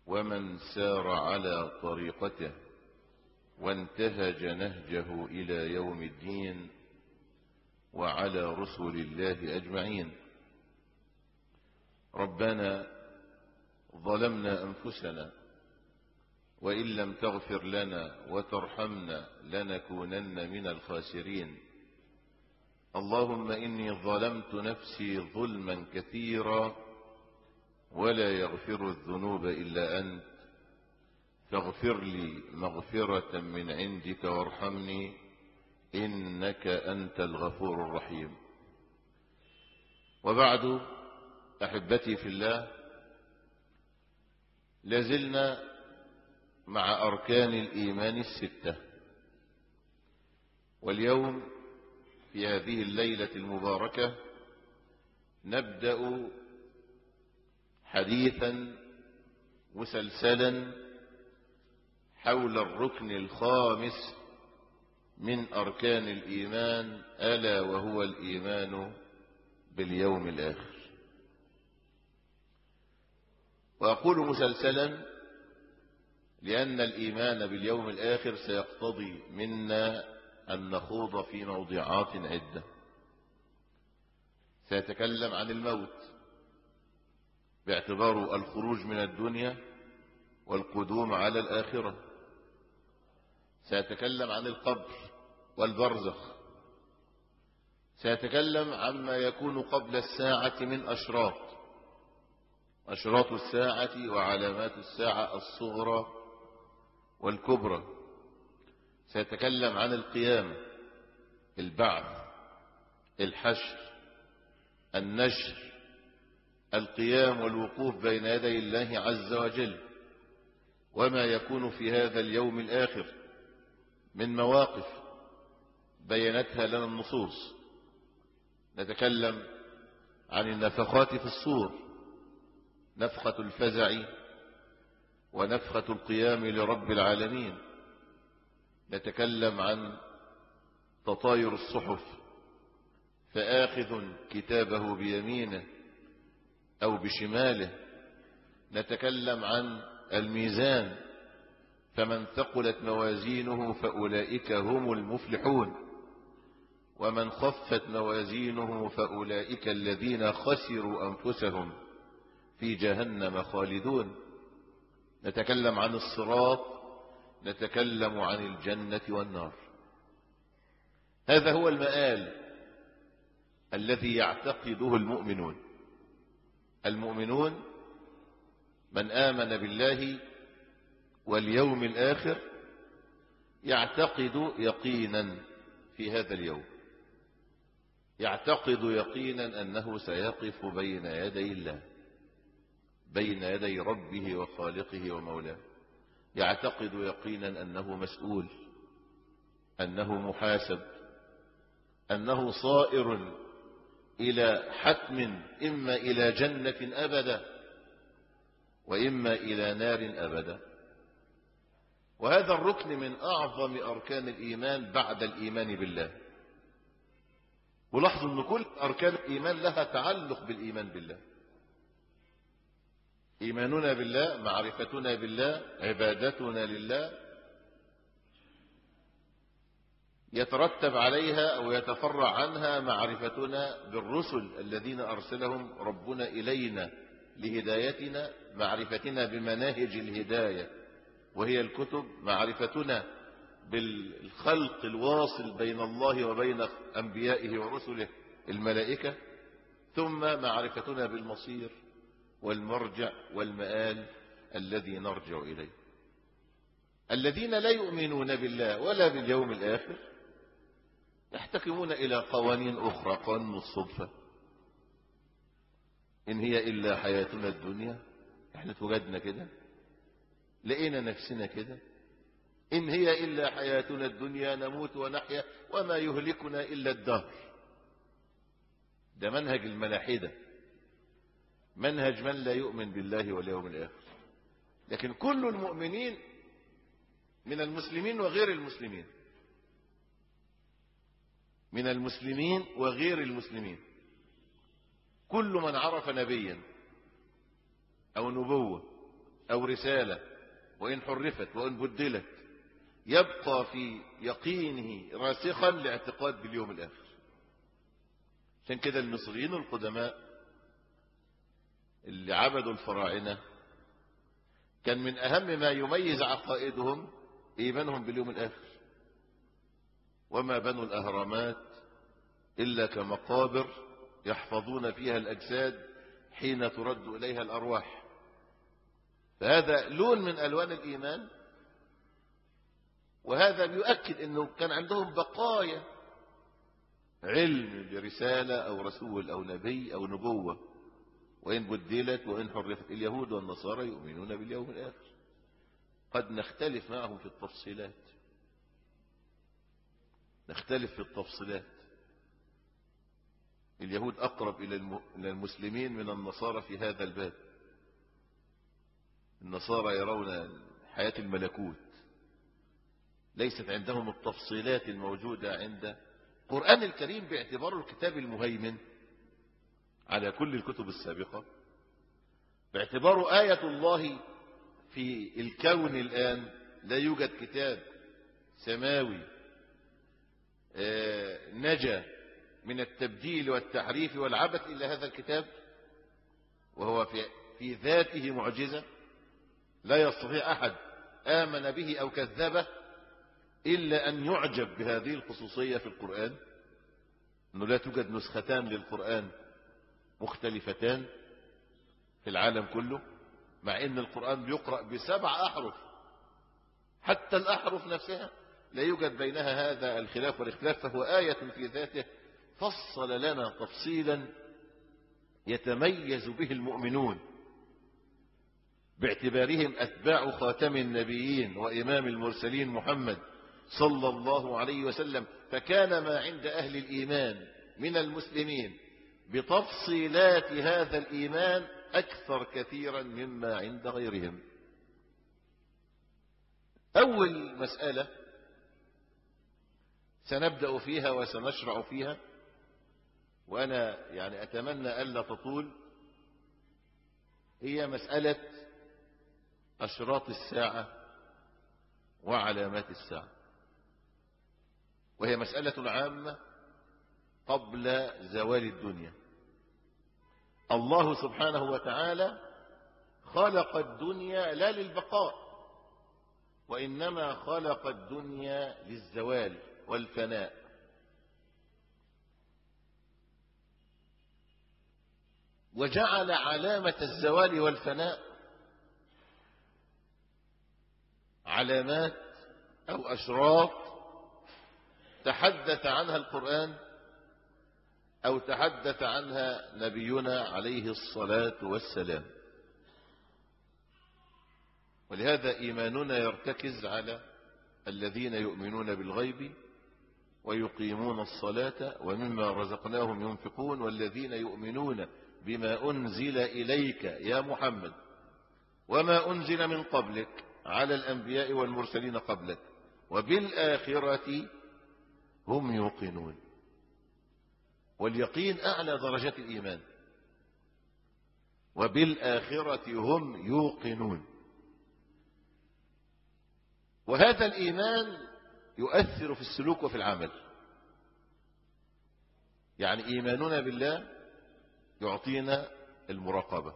ومن سار على طريقته وانتهج نهجه إلى يوم الدين وعلى رسل الله أجمعين ربنا ظلمنا أنفسنا وإن لم تغفر لنا وترحمنا لنكونن من الخاسرين اللهم إني ظلمت نفسي ظلما كثيرا ولا يغفر الذنوب إلا أنت فاغفر لي مغفرة من عندك وارحمني إنك أنت الغفور الرحيم وبعد أحبتي في الله لازلنا مع أركان الإيمان الستة واليوم في هذه الليلة المباركة نبدأ حديثا مسلسلا حول الركن الخامس من أركان الإيمان ألا وهو الإيمان باليوم الآخر وأقول مسلسلا لأن الإيمان باليوم الآخر سيقتضي منا أن نخوض في موضوعات عدة سيتكلم عن الموت باعتباره الخروج من الدنيا والقدوم على الآخرة سيتكلم عن القبر والبرزخ سيتكلم عما يكون قبل الساعة من أشراط أشراط الساعة وعلامات الساعة الصغرى والكبرى سيتكلم عن القيامة البعث الحشر النشر القيام والوقوف بين يدي الله عز وجل وما يكون في هذا اليوم الآخر من مواقف بينتها لنا النصوص نتكلم عن النفخات في الصور نفخة الفزع ونفخة القيام لرب العالمين نتكلم عن تطاير الصحف فآخذ كتابه بيمينه أو بشماله نتكلم عن الميزان فمن ثقلت موازينه فأولئك هم المفلحون ومن خفت موازينه فأولئك الذين خسروا أنفسهم في جهنم خالدون نتكلم عن الصراط نتكلم عن الجنة والنار هذا هو المآل الذي يعتقده المؤمنون المؤمنون من آمن بالله واليوم الآخر يعتقد يقينا في هذا اليوم يعتقد يقينا أنه سيقف بين يدي الله بين يدي ربه وخالقه ومولاه يعتقد يقينا أنه مسؤول أنه محاسب أنه صائر إلى حتم إما إلى جنة أبدا وإما إلى نار أبدا وهذا الركن من أعظم أركان الإيمان بعد الإيمان بالله ولاحظوا أن كل أركان الإيمان لها تعلق بالإيمان بالله إيماننا بالله معرفتنا بالله عبادتنا لله يترتب عليها أو يتفرع عنها معرفتنا بالرسل الذين أرسلهم ربنا إلينا لهدايتنا معرفتنا بمناهج الهداية وهي الكتب معرفتنا بالخلق الواصل بين الله وبين أنبيائه ورسله الملائكة ثم معرفتنا بالمصير والمرجع والمآل الذي نرجع إليه الذين لا يؤمنون بالله ولا باليوم الآخر يحتكمون إلى قوانين أخرى قانون الصدفة إن هي إلا حياتنا الدنيا احنا اتوجدنا كده لقينا نفسنا كده إن هي إلا حياتنا الدنيا نموت ونحيا وما يهلكنا إلا الدهر ده منهج الملاحدة منهج من لا يؤمن بالله واليوم الآخر لكن كل المؤمنين من المسلمين وغير المسلمين من المسلمين وغير المسلمين كل من عرف نبيا أو نبوة أو رسالة وإن حرفت وإن بدلت يبقى في يقينه راسخا لاعتقاد باليوم الآخر عشان كده المصريين القدماء اللي عبدوا الفراعنة كان من أهم ما يميز عقائدهم إيمانهم باليوم الآخر وما بنوا الأهرامات إلا كمقابر يحفظون فيها الأجساد حين ترد إليها الأرواح فهذا لون من ألوان الإيمان وهذا بيؤكد أنه كان عندهم بقايا علم برسالة أو رسول أو نبي أو نبوة وإن بدلت وإن حرفت اليهود والنصارى يؤمنون باليوم الآخر قد نختلف معهم في التفصيلات نختلف في التفصيلات اليهود أقرب إلى المسلمين من النصارى في هذا الباب النصارى يرون حياة الملكوت ليست عندهم التفصيلات الموجودة عند القرآن الكريم باعتباره الكتاب المهيمن على كل الكتب السابقة باعتباره آية الله في الكون الآن لا يوجد كتاب سماوي نجا من التبديل والتحريف والعبث إلا هذا الكتاب وهو في, في ذاته معجزة لا يستطيع أحد آمن به أو كذبه إلا أن يعجب بهذه الخصوصية في القرآن أنه لا توجد نسختان للقرآن مختلفتان في العالم كله مع أن القرآن بيقرأ بسبع أحرف حتى الأحرف نفسها لا يوجد بينها هذا الخلاف والاختلاف فهو آية في ذاته فصل لنا تفصيلا يتميز به المؤمنون باعتبارهم أتباع خاتم النبيين وإمام المرسلين محمد صلى الله عليه وسلم فكان ما عند أهل الإيمان من المسلمين بتفصيلات هذا الإيمان أكثر كثيرا مما عند غيرهم أول مسألة سنبدأ فيها وسنشرع فيها وأنا يعني أتمنى ألا تطول هي مسألة أشراط الساعة وعلامات الساعة وهي مسألة عامة قبل زوال الدنيا الله سبحانه وتعالى خلق الدنيا لا للبقاء وإنما خلق الدنيا للزوال والفناء وجعل علامة الزوال والفناء علامات أو أشراط تحدث عنها القرآن أو تحدث عنها نبينا عليه الصلاة والسلام ولهذا إيماننا يرتكز على الذين يؤمنون بالغيب ويقيمون الصلاة ومما رزقناهم ينفقون والذين يؤمنون بما أنزل إليك يا محمد وما أنزل من قبلك على الأنبياء والمرسلين قبلك وبالآخرة هم يوقنون واليقين أعلى درجات الإيمان وبالآخرة هم يوقنون وهذا الإيمان يؤثر في السلوك وفي العمل يعني إيماننا بالله يعطينا المراقبة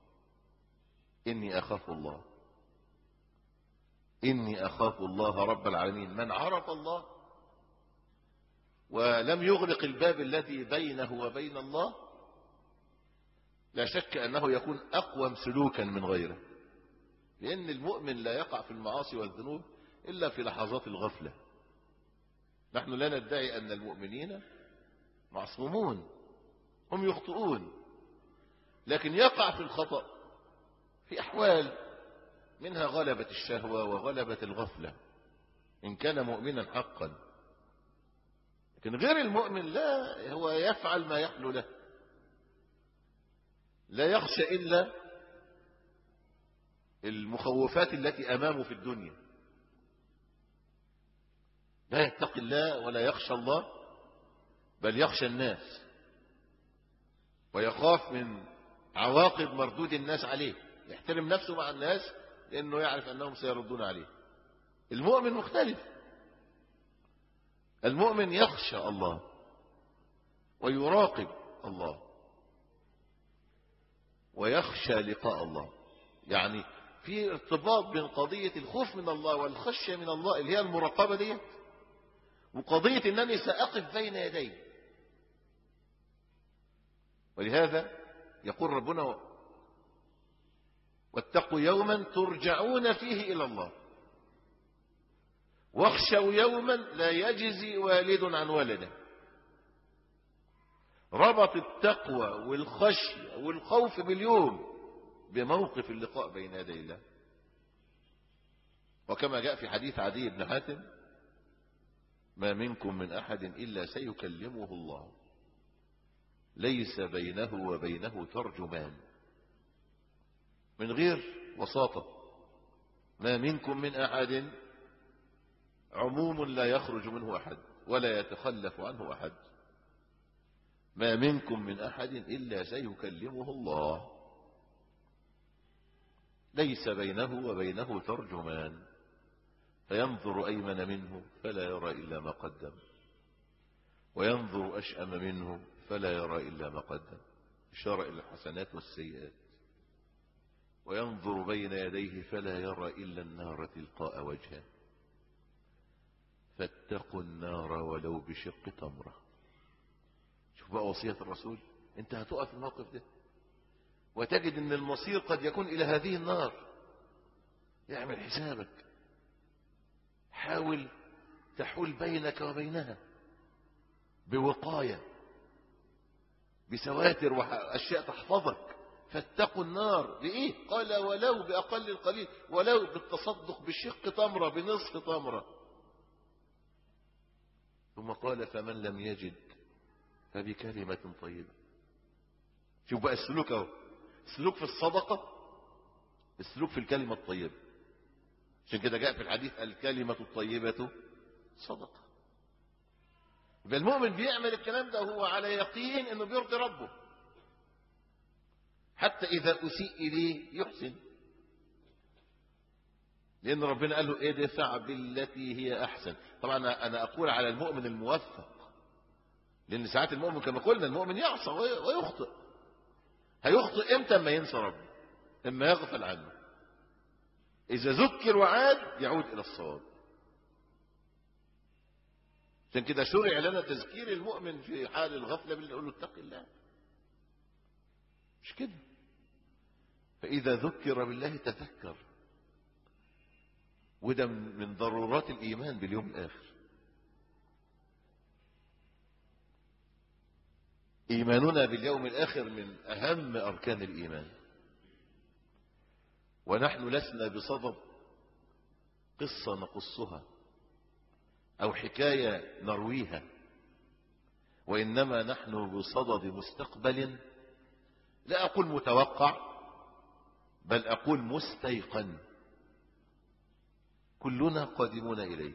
إني أخاف الله إني أخاف الله رب العالمين من عرف الله ولم يغلق الباب الذي بينه وبين الله لا شك أنه يكون أقوم سلوكا من غيره لأن المؤمن لا يقع في المعاصي والذنوب إلا في لحظات الغفلة نحن لا ندعي أن المؤمنين معصومون هم يخطئون لكن يقع في الخطأ في أحوال منها غلبة الشهوة وغلبة الغفلة إن كان مؤمنا حقا لكن غير المؤمن لا هو يفعل ما يحلو له لا يخشى إلا المخوفات التي أمامه في الدنيا لا يتقي الله ولا يخشى الله بل يخشى الناس ويخاف من عواقب مردود الناس عليه يحترم نفسه مع الناس لأنه يعرف أنهم سيردون عليه المؤمن مختلف المؤمن يخشى الله ويراقب الله ويخشى لقاء الله يعني في ارتباط بين قضية الخوف من الله والخشية من الله اللي هي المراقبة دي وقضية أنني سأقف بين يديه ولهذا يقول ربنا واتقوا يوما ترجعون فيه إلى الله واخشوا يوما لا يجزي والد عن ولده ربط التقوى والخشية والخوف باليوم بموقف اللقاء بين يدي الله وكما جاء في حديث عدي بن حاتم ما منكم من أحد إلا سيكلمه الله ليس بينه وبينه ترجمان من غير وساطة ما منكم من أحد عموم لا يخرج منه أحد ولا يتخلف عنه أحد ما منكم من أحد إلا سيكلمه الله ليس بينه وبينه ترجمان فينظر أيمن منه فلا يرى إلا ما قدم وينظر أشأم منه فلا يرى إلا ما قدم إشارة إلى الحسنات والسيئات وينظر بين يديه فلا يرى إلا النار تلقاء وجهه فاتقوا النار ولو بشق تمرة شوف بقى وصية الرسول انت هتقف في الموقف ده وتجد ان المصير قد يكون الى هذه النار اعمل حسابك حاول تحول بينك وبينها بوقاية بسواتر وأشياء تحفظك فاتقوا النار بإيه قال ولو بأقل القليل ولو بالتصدق بشق تمرة بنصف تمرة ثم قال فمن لم يجد فبكلمة طيبة شوف بقى السلوك اهو السلوك في الصدقة السلوك في الكلمة الطيبة عشان كده جاء في الحديث الكلمة الطيبة صدقة يبقى المؤمن بيعمل الكلام ده وهو على يقين انه بيرضي ربه حتى اذا اسيء اليه يحسن لان ربنا قال له ادفع بالتي هي احسن طبعا انا اقول على المؤمن الموفق لان ساعات المؤمن كما قلنا المؤمن يعصى ويخطئ هيخطئ امتى اما ينسى ربه اما يغفل عنه اذا ذكر وعاد يعود الى الصواب عشان كده شرع لنا تذكير المؤمن في حال الغفله بنقول له اتق الله مش كده فاذا ذكر بالله تذكر وده من ضرورات الايمان باليوم الاخر ايماننا باليوم الاخر من اهم اركان الايمان ونحن لسنا بصدد قصه نقصها أو حكاية نرويها وإنما نحن بصدد مستقبل لا أقول متوقع بل أقول مستيقن كلنا قادمون إليه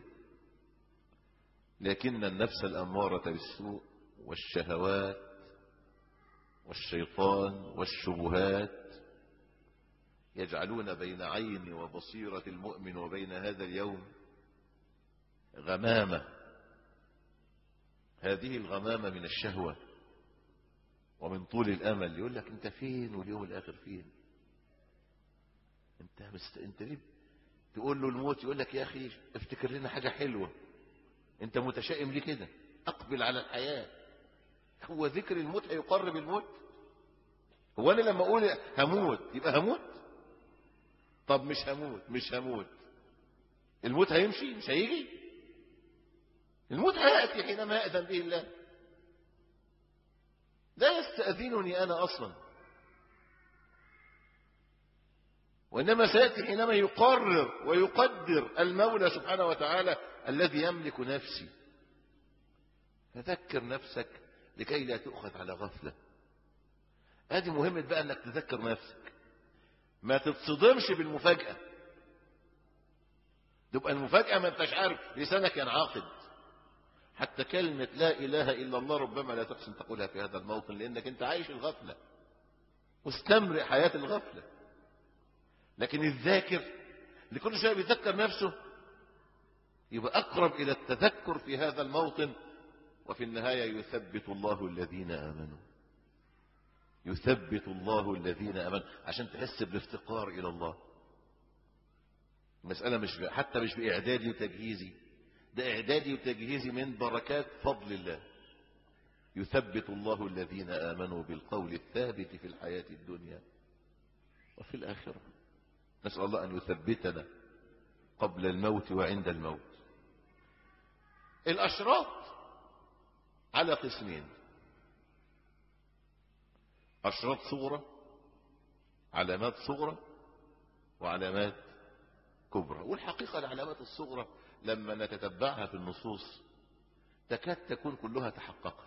لكن النفس الأمارة بالسوء والشهوات والشيطان والشبهات يجعلون بين عين وبصيرة المؤمن وبين هذا اليوم غمامة هذه الغمامة من الشهوة ومن طول الأمل يقول لك أنت فين واليوم الآخر فين أنت, مست... أنت ليه تقول له الموت يقول لك يا أخي افتكر لنا حاجة حلوة أنت متشائم ليه كده أقبل على الحياة هو ذكر الموت هيقرب الموت هو أنا لما أقول هموت يبقى هموت طب مش هموت مش هموت الموت هيمشي مش هيجي الموت هيأتي حينما يأذن به الله لا يستأذنني أنا أصلا وإنما سيأتي حينما يقرر ويقدر المولى سبحانه وتعالى الذي يملك نفسي فذكر نفسك لكي لا تؤخذ على غفلة هذه مهمة بقى أنك تذكر نفسك ما تتصدمش بالمفاجأة تبقى المفاجأة ما انتش عارف لسانك ينعقد حتى كلمة لا إله إلا الله ربما لا تحسن تقولها في هذا الموطن لأنك أنت عايش الغفلة مستمرئ حياة الغفلة لكن الذاكر اللي كل شويه بيذكر نفسه يبقى اقرب الى التذكر في هذا الموطن وفي النهايه يثبت الله الذين امنوا يثبت الله الذين امنوا عشان تحس بالافتقار الى الله المساله مش ب- حتى مش باعدادي وتجهيزي ده اعدادي وتجهيزي من بركات فضل الله يثبت الله الذين امنوا بالقول الثابت في الحياه الدنيا وفي الاخره نسال الله ان يثبتنا قبل الموت وعند الموت الاشراط على قسمين اشراط صغرى علامات صغرى وعلامات كبرى والحقيقه العلامات الصغرى لما نتتبعها في النصوص تكاد تكون كلها تحققت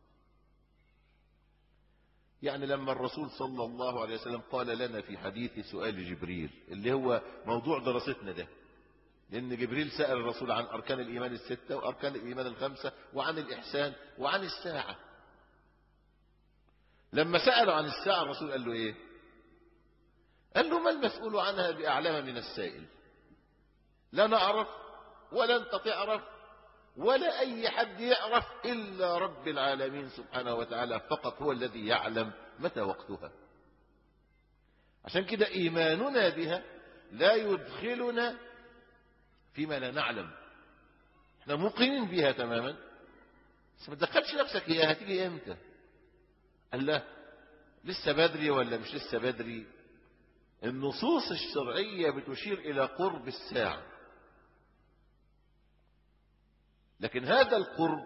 يعني لما الرسول صلى الله عليه وسلم قال لنا في حديث سؤال جبريل اللي هو موضوع دراستنا ده لأن جبريل سأل الرسول عن أركان الإيمان الستة وأركان الإيمان الخمسة وعن الإحسان وعن الساعة لما سألوا عن الساعة الرسول قال له إيه قال له ما المسؤول عنها بأعلم من السائل لا نعرف ولا أنت تعرف ولا أي حد يعرف إلا رب العالمين سبحانه وتعالى فقط هو الذي يعلم متى وقتها عشان كده إيماننا بها لا يدخلنا فيما لا نعلم احنا موقنين بها تماما بس ما تدخلش نفسك هي هتيجي امتى قال لا لسه بدري ولا مش لسه بدري النصوص الشرعية بتشير إلى قرب الساعة لكن هذا القرب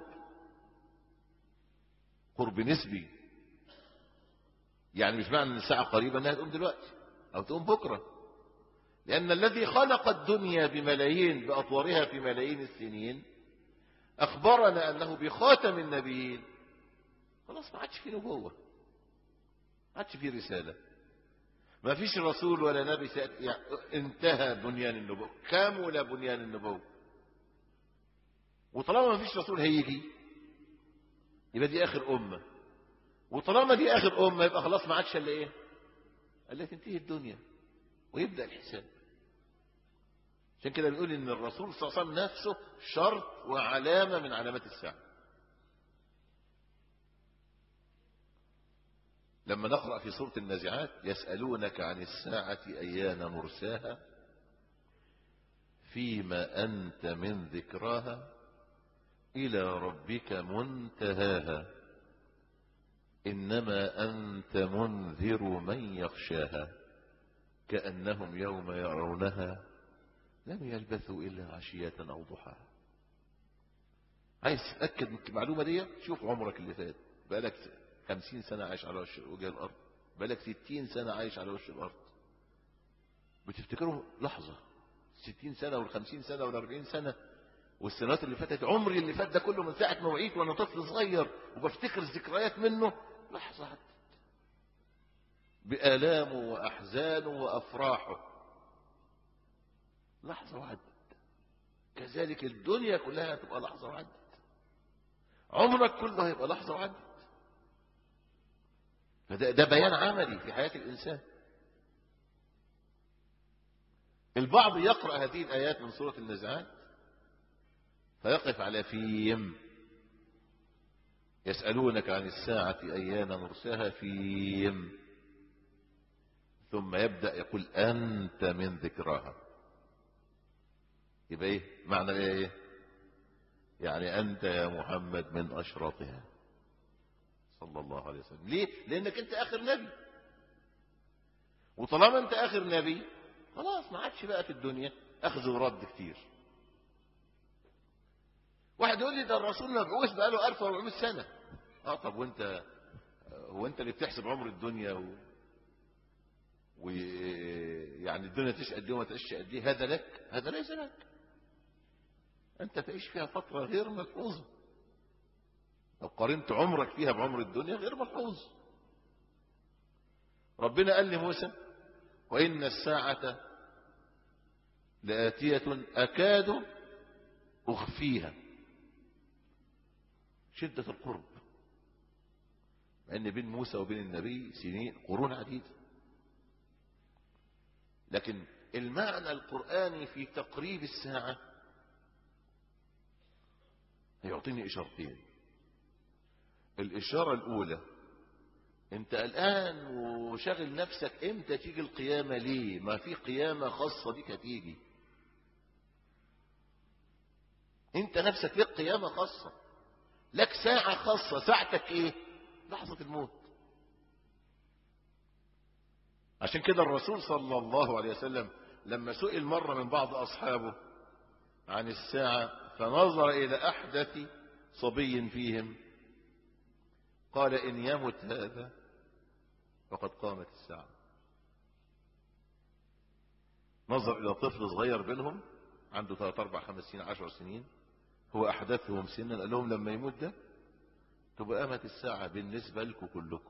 قرب نسبي يعني مش معنى ان الساعة قريبة انها تقوم دلوقتي او تقوم بكرة لان الذي خلق الدنيا بملايين باطوارها في ملايين السنين اخبرنا انه بخاتم النبيين خلاص ما عادش في نبوة ما عادش في رسالة ما فيش رسول ولا نبي سأت... يعني انتهى بنيان النبوة كامل بنيان النبوة وطالما ما فيش رسول هيجي يبقى دي اخر امه وطالما دي اخر امه يبقى خلاص ما عادش الا ايه الا تنتهي الدنيا ويبدا الحساب عشان كده بنقول ان الرسول صلى الله عليه وسلم نفسه شرط وعلامه من علامات الساعه لما نقرا في سوره النازعات يسالونك عن الساعه ايان مرساها فيما انت من ذكراها إلى ربك منتهاها إنما أنت منذر من يخشاها كأنهم يوم يرونها لم يلبثوا إلا عشية أو ضحاها عايز تتأكد من المعلومة دي شوف عمرك اللي فات بقالك خمسين سنة عايش على وجه الأرض بقالك ستين سنة عايش على وجه الأرض بتفتكروا لحظة ستين سنة والخمسين سنة والأربعين سنة والسنوات اللي فاتت عمري اللي فات ده كله من ساعة ما وعيت وانا طفل صغير وبفتكر ذكريات منه لحظة عدت بآلامه وأحزانه وأفراحه لحظة وعدت كذلك الدنيا كلها هتبقى لحظة وعدت عمرك كله هيبقى لحظة وعدت فده ده بيان عملي في حياة الإنسان البعض يقرأ هذه الآيات من سورة النزعات فيقف على فيم يسألونك عن الساعة أيان مرساها فيم ثم يبدأ يقول أنت من ذكراها يبقى إيه معنى إيه يعني أنت يا محمد من أشراطها صلى الله عليه وسلم ليه لأنك أنت آخر نبي وطالما أنت آخر نبي خلاص ما عادش بقى في الدنيا أخذ ورد كتير واحد يقول لي ده الرسول مبعوث بقاله 1400 سنة اه طب وانت هو انت اللي بتحسب عمر الدنيا و... ويعني الدنيا تعيش قد ايه وما تعيش قد ايه هذا لك هذا ليس لك انت تعيش فيها فترة غير ملحوظة لو قارنت عمرك فيها بعمر الدنيا غير ملحوظ ربنا قال لموسى وإن الساعة لآتية أكاد أخفيها شدة القرب لأن بين موسى وبين النبي سنين قرون عديدة لكن المعنى القرآني في تقريب الساعة يعطيني إشارتين الإشارة الأولى أنت الآن وشغل نفسك إمتى تيجي القيامة ليه ما في قيامة خاصة بك هتيجي أنت نفسك لك قيامة خاصة لك ساعة خاصة ساعتك إيه لحظة الموت عشان كده الرسول صلى الله عليه وسلم لما سئل مرة من بعض أصحابه عن الساعة فنظر إلى أحدث صبي فيهم قال إن يمت هذا فقد قامت الساعة نظر إلى طفل صغير بينهم عنده 3 4 5 سنين 10 سنين هو أحدثهم سنا قال لهم لما يموت ده تبقى قامت الساعة بالنسبة لكم كلكم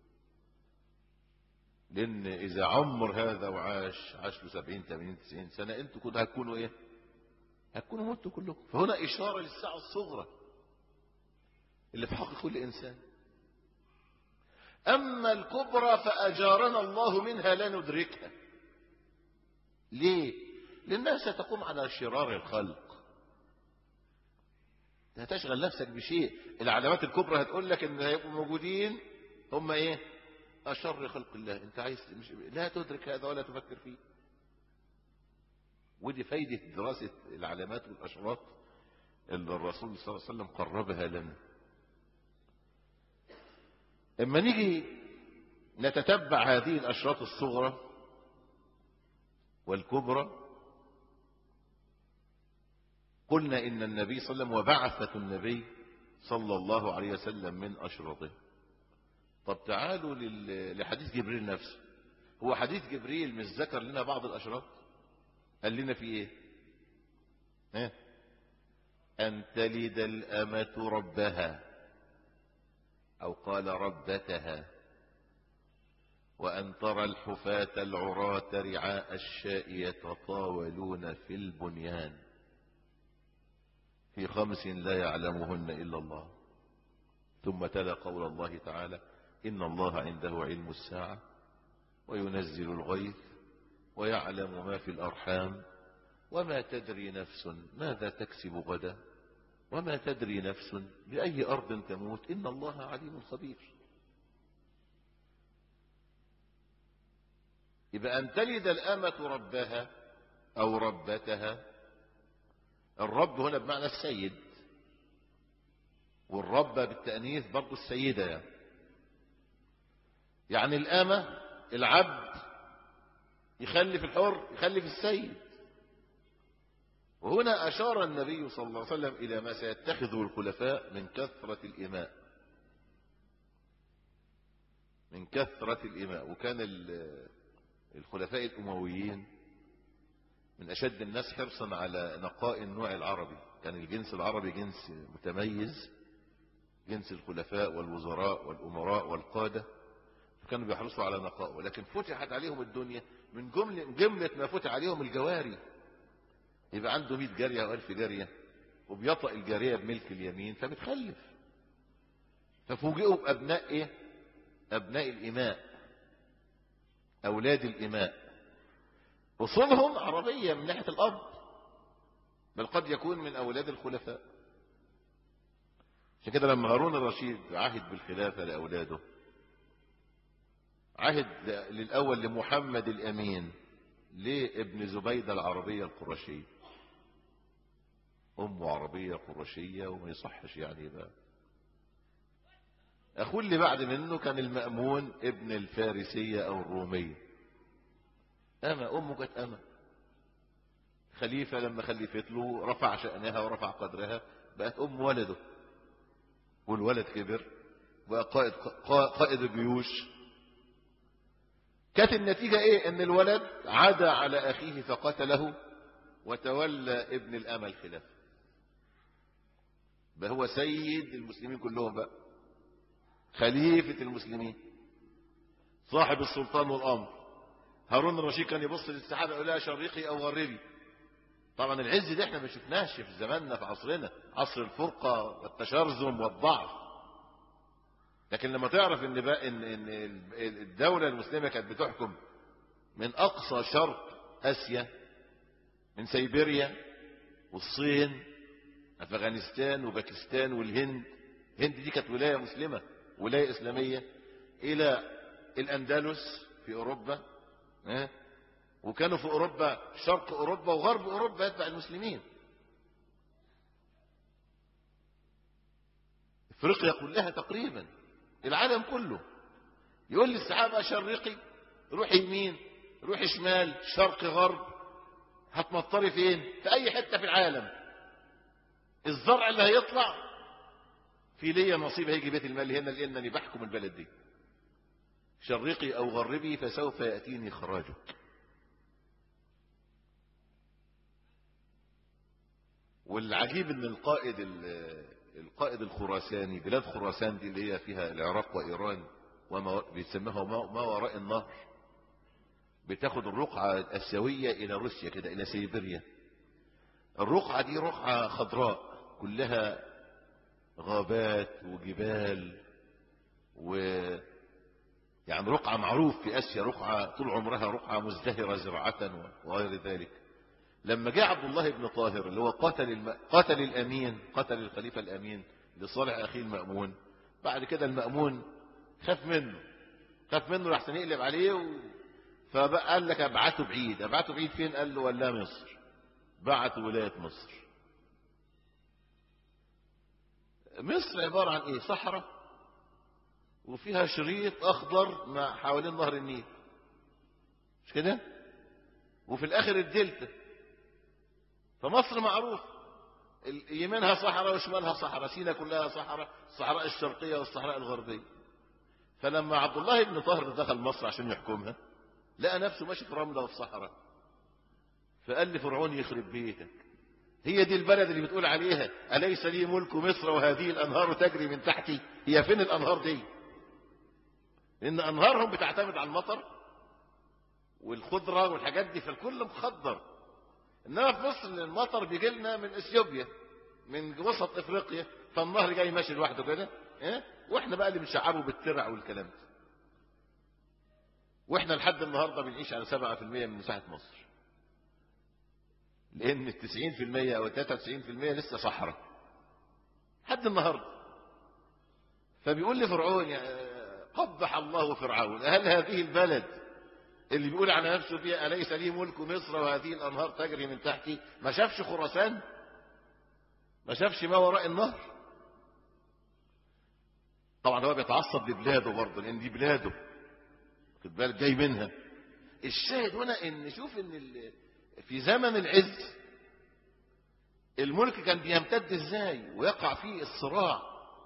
لأن إذا عمر هذا وعاش عاش له 70 80 90 سنة أنتوا كنتوا هتكونوا إيه؟ هتكونوا متوا كلكم فهنا إشارة للساعة الصغرى اللي في حق كل إنسان أما الكبرى فأجارنا الله منها لا ندركها ليه؟ لأنها ستقوم على شرار الخلق هتشغل نفسك بشيء العلامات الكبرى هتقول لك ان هيبقوا موجودين هم ايه اشر خلق الله انت عايز مش لا تدرك هذا ولا تفكر فيه ودي فايدة دراسة العلامات والأشراط اللي الرسول صلى الله عليه وسلم قربها لنا اما نيجي نتتبع هذه الأشراط الصغرى والكبرى قلنا إن النبي صلى الله عليه وسلم وبعثة النبي صلى الله عليه وسلم من أشرطه طب تعالوا لحديث جبريل نفسه هو حديث جبريل مش ذكر لنا بعض الأشراط قال لنا في إيه ها؟ أن تلد الأمة ربها أو قال ربتها وأن ترى الحفاة العراة رعاء الشاء يتطاولون في البنيان في خمس لا يعلمهن إلا الله ثم تلا قول الله تعالى إن الله عنده علم الساعة وينزل الغيث ويعلم ما في الأرحام وما تدري نفس ماذا تكسب غدا وما تدري نفس بأي أرض تموت إن الله عليم خبير يبقى أن تلد الأمة ربها أو ربتها الرب هنا بمعنى السيد والرب بالتأنيث برضو السيدة يعني, يعني الأمة العبد يخلف الحر يخلف السيد وهنا أشار النبي صلى الله عليه وسلم إلى ما سيتخذه الخلفاء من كثرة الإماء من كثرة الإماء وكان الخلفاء الأمويين من أشد الناس حرصا على نقاء النوع العربي كان الجنس العربي جنس متميز جنس الخلفاء والوزراء والأمراء والقادة فكانوا بيحرصوا على نقائه ولكن فتحت عليهم الدنيا من جملة, جملة ما فتح عليهم الجواري يبقى عنده 100 جارية أو 1000 جارية وبيطأ الجارية بملك اليمين فبتخلف ففوجئوا بأبناء إيه؟ أبناء الإماء أولاد الإماء أصولهم عربية من ناحية الأب بل قد يكون من أولاد الخلفاء عشان كده لما هارون الرشيد عهد بالخلافة لأولاده عهد للأول لمحمد الأمين لابن زبيدة العربية القرشية أمه عربية قرشية وما يصحش يعني بقى أخوه اللي بعد منه كان المأمون ابن الفارسية أو الرومية أما أمه كانت أما خليفة لما خلفت له رفع شأنها ورفع قدرها بقت أم ولده والولد كبر بقى قائد, قائد الجيوش كانت النتيجة ايه ان الولد عدا على اخيه فقتله وتولى ابن الامى الخلافة بقى هو سيد المسلمين كلهم بقى خليفة المسلمين صاحب السلطان والامر هارون الرشيد كان يبص للسحابة يقول لها شرقي او غربي طبعا العز ده احنا ما شفناش في زماننا في عصرنا عصر الفرقة والتشرذم والضعف لكن لما تعرف ان بقى ان ان الدولة المسلمة كانت بتحكم من أقصى شرق آسيا من سيبيريا والصين أفغانستان وباكستان والهند الهند دي كانت ولاية مسلمة ولاية إسلامية إلى الأندلس في أوروبا ها؟ وكانوا في أوروبا شرق أوروبا وغرب أوروبا يتبع المسلمين افريقيا كلها تقريبا العالم كله يقول لي السحابة شرقي روح يمين روح شمال شرق غرب هتمطري فين في اي حتة في العالم الزرع اللي هيطلع في ليا نصيب هيجي بيت المال هنا لانني بحكم البلد دي شرقي او غربي فسوف يأتيني خراجك والعجيب ان القائد القائد الخراساني بلاد خراسان دي اللي هي فيها العراق وايران وما بيسموها ما وراء النهر بتاخد الرقعة الآسيوية إلى روسيا كده إلى سيبيريا الرقعة دي رقعة خضراء كلها غابات وجبال و يعني رقعة معروف في آسيا رقعة طول عمرها رقعة مزدهرة زراعة وغير ذلك لما جاء عبد الله بن طاهر اللي هو قتل الم... قتل الأمين قتل الخليفة الأمين لصالح أخيه المأمون بعد كده المأمون خاف منه خاف منه لحسن يقلب عليه و... فقال لك ابعته بعيد ابعته بعيد فين قال له ولا مصر بعت ولاية مصر مصر عبارة عن ايه صحراء وفيها شريط اخضر مع حوالين نهر النيل مش كده وفي الاخر الدلتا فمصر معروف يمينها صحراء وشمالها صحراء سينا كلها صحراء الصحراء الشرقية والصحراء الغربية فلما عبد الله بن طاهر دخل مصر عشان يحكمها لقى نفسه ماشي في رملة وفي صحراء فقال لفرعون يخرب بيتك هي دي البلد اللي بتقول عليها أليس لي ملك مصر وهذه الأنهار تجري من تحتي هي فين الأنهار دي إن أنهارهم بتعتمد على المطر والخضرة والحاجات دي فالكل مخضر إنما في مصر المطر بيجي لنا من إثيوبيا من وسط إفريقيا فالنهر جاي ماشي لوحده كده إيه؟ واحنا بقى اللي بنشعبه بالترع والكلام ده واحنا لحد النهارده بنعيش على 7% من مساحه مصر لان ال 90% او 93% لسه صحراء لحد النهارده فبيقول لي فرعون قبح الله فرعون هل هذه البلد اللي بيقول على نفسه فيها أليس لي ملك مصر وهذه الأنهار تجري من تحتي ما شافش خراسان ما شافش ما وراء النهر طبعا هو بيتعصب لبلاده برضه لأن دي بلاده خد بالك جاي منها الشاهد هنا ان شوف ان في زمن العز الملك كان بيمتد ازاي ويقع فيه الصراع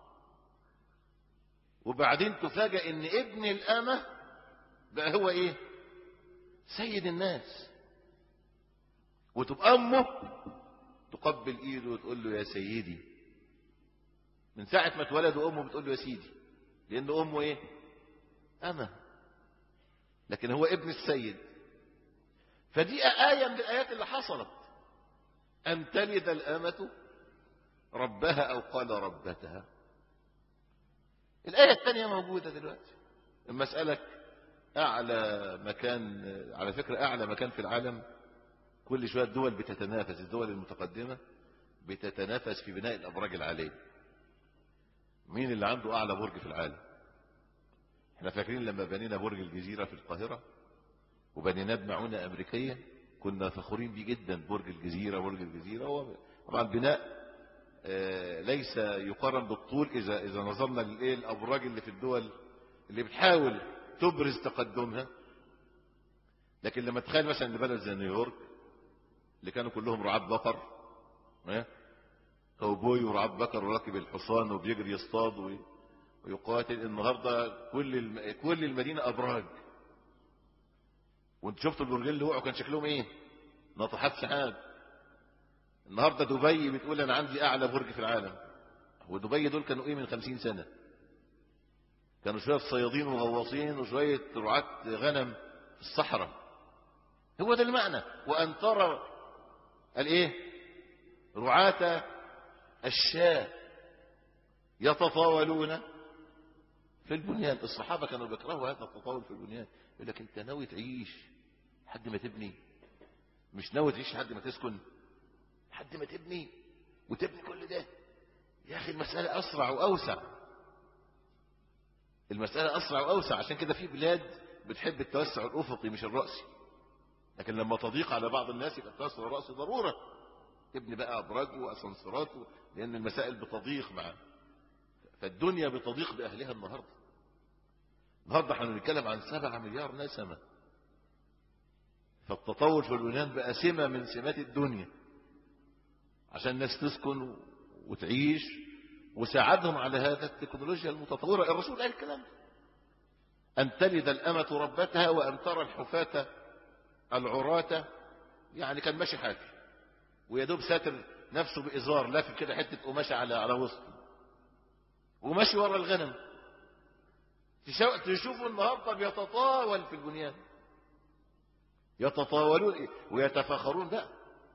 وبعدين تفاجأ ان ابن الامة بقى هو ايه سيد الناس وتبقى امه تقبل ايده وتقول له يا سيدي من ساعة ما اتولد امه بتقول له يا سيدي لان امه ايه امه لكن هو ابن السيد فدي آية من الآيات اللي حصلت أن تلد الأمة ربها أو قال ربتها الآية الثانية موجودة دلوقتي المسألة أعلى مكان على فكرة أعلى مكان في العالم كل شوية الدول بتتنافس الدول المتقدمة بتتنافس في بناء الأبراج العالية مين اللي عنده أعلى برج في العالم احنا فاكرين لما بنينا برج الجزيرة في القاهرة وبنيناه بمعونة أمريكية كنا فخورين بيه جدا برج الجزيرة برج الجزيرة هو طبعا البناء آه ليس يقارن بالطول إذا إذا نظرنا للإيه الأبراج اللي في الدول اللي بتحاول تبرز تقدمها لكن لما تخيل مثلا لبلد زي نيويورك اللي كانوا كلهم رعاة بقر كوبوي ورعاة بقر وراكب الحصان وبيجري يصطاد ويقاتل النهارده كل الم... كل المدينه ابراج وانت شفتوا البرجين اللي وقعوا كان شكلهم ايه ناطحات سحاب النهارده دبي بتقول انا عندي اعلى برج في العالم ودبي دول كانوا ايه من خمسين سنه كانوا شويه صيادين وغواصين وشويه رعاة غنم في الصحراء هو ده المعنى وان ترى الايه رعاة الشاة يتطاولون في البنيان الصحابة كانوا بيكرهوا هذا التطاول في البنيان يقول لك انت ناوي تعيش لحد ما تبني مش ناوي تعيش لحد ما تسكن لحد ما تبني وتبني كل ده يا أخي المسألة أسرع وأوسع المسألة أسرع وأوسع عشان كده في بلاد بتحب التوسع الأفقي مش الرأسي لكن لما تضيق على بعض الناس يبقى التوسع الرأسي ضرورة ابن بقى أبراج وأسانسيرات لأن المسائل بتضيق معاه فالدنيا بتضيق بأهلها النهاردة النهاردة احنا بنتكلم عن سبعة مليار نسمة فالتطور في اليونان بقى سمة من سمات الدنيا عشان الناس تسكن وتعيش وساعدهم على هذا التكنولوجيا المتطورة الرسول قال الكلام أن تلد الأمة ربتها وأن ترى الحفاة العراة يعني كان ماشي حافي ويدوب ساتر نفسه بإزار لافف كده حتة قماشة على على وسطه وماشي ورا الغنم تشوفوا النهارده بيتطاول في البنيان يتطاولون ويتفاخرون بقى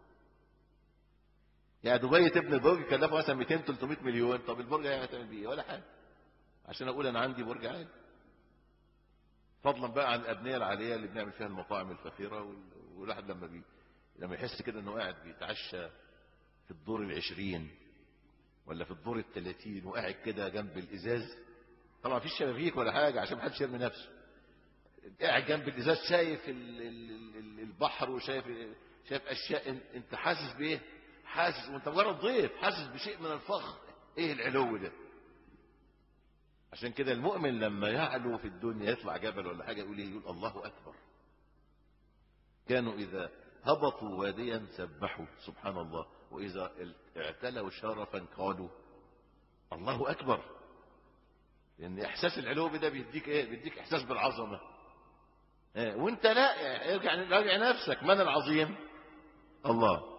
يعني دبي تبني برج يكلفه مثلا 200 300 مليون طب البرج هيعمل بيه ولا حاجه عشان اقول انا عندي برج عالي فضلا بقى عن الابنيه العاليه اللي بنعمل فيها المطاعم الفخيره والواحد لما بي لما يحس كده انه قاعد بيتعشى في الدور العشرين ولا في الدور الثلاثين وقاعد كده جنب الازاز طبعا مفيش شبابيك ولا حاجه عشان محدش يرمي نفسه قاعد جنب الازاز شايف ال ال ال البحر وشايف شايف اشياء انت حاسس بايه حاسس وانت مجرد ضيف حاسس بشيء من الفخر ايه العلو ده عشان كده المؤمن لما يعلو في الدنيا يطلع جبل ولا حاجه يقول ايه يقول الله اكبر كانوا اذا هبطوا واديا سبحوا سبحان الله واذا اعتلوا شرفا قالوا الله اكبر لان احساس العلو ده بيديك ايه بيديك احساس بالعظمه إيه؟ وانت لا ارجع راجع نفسك من العظيم الله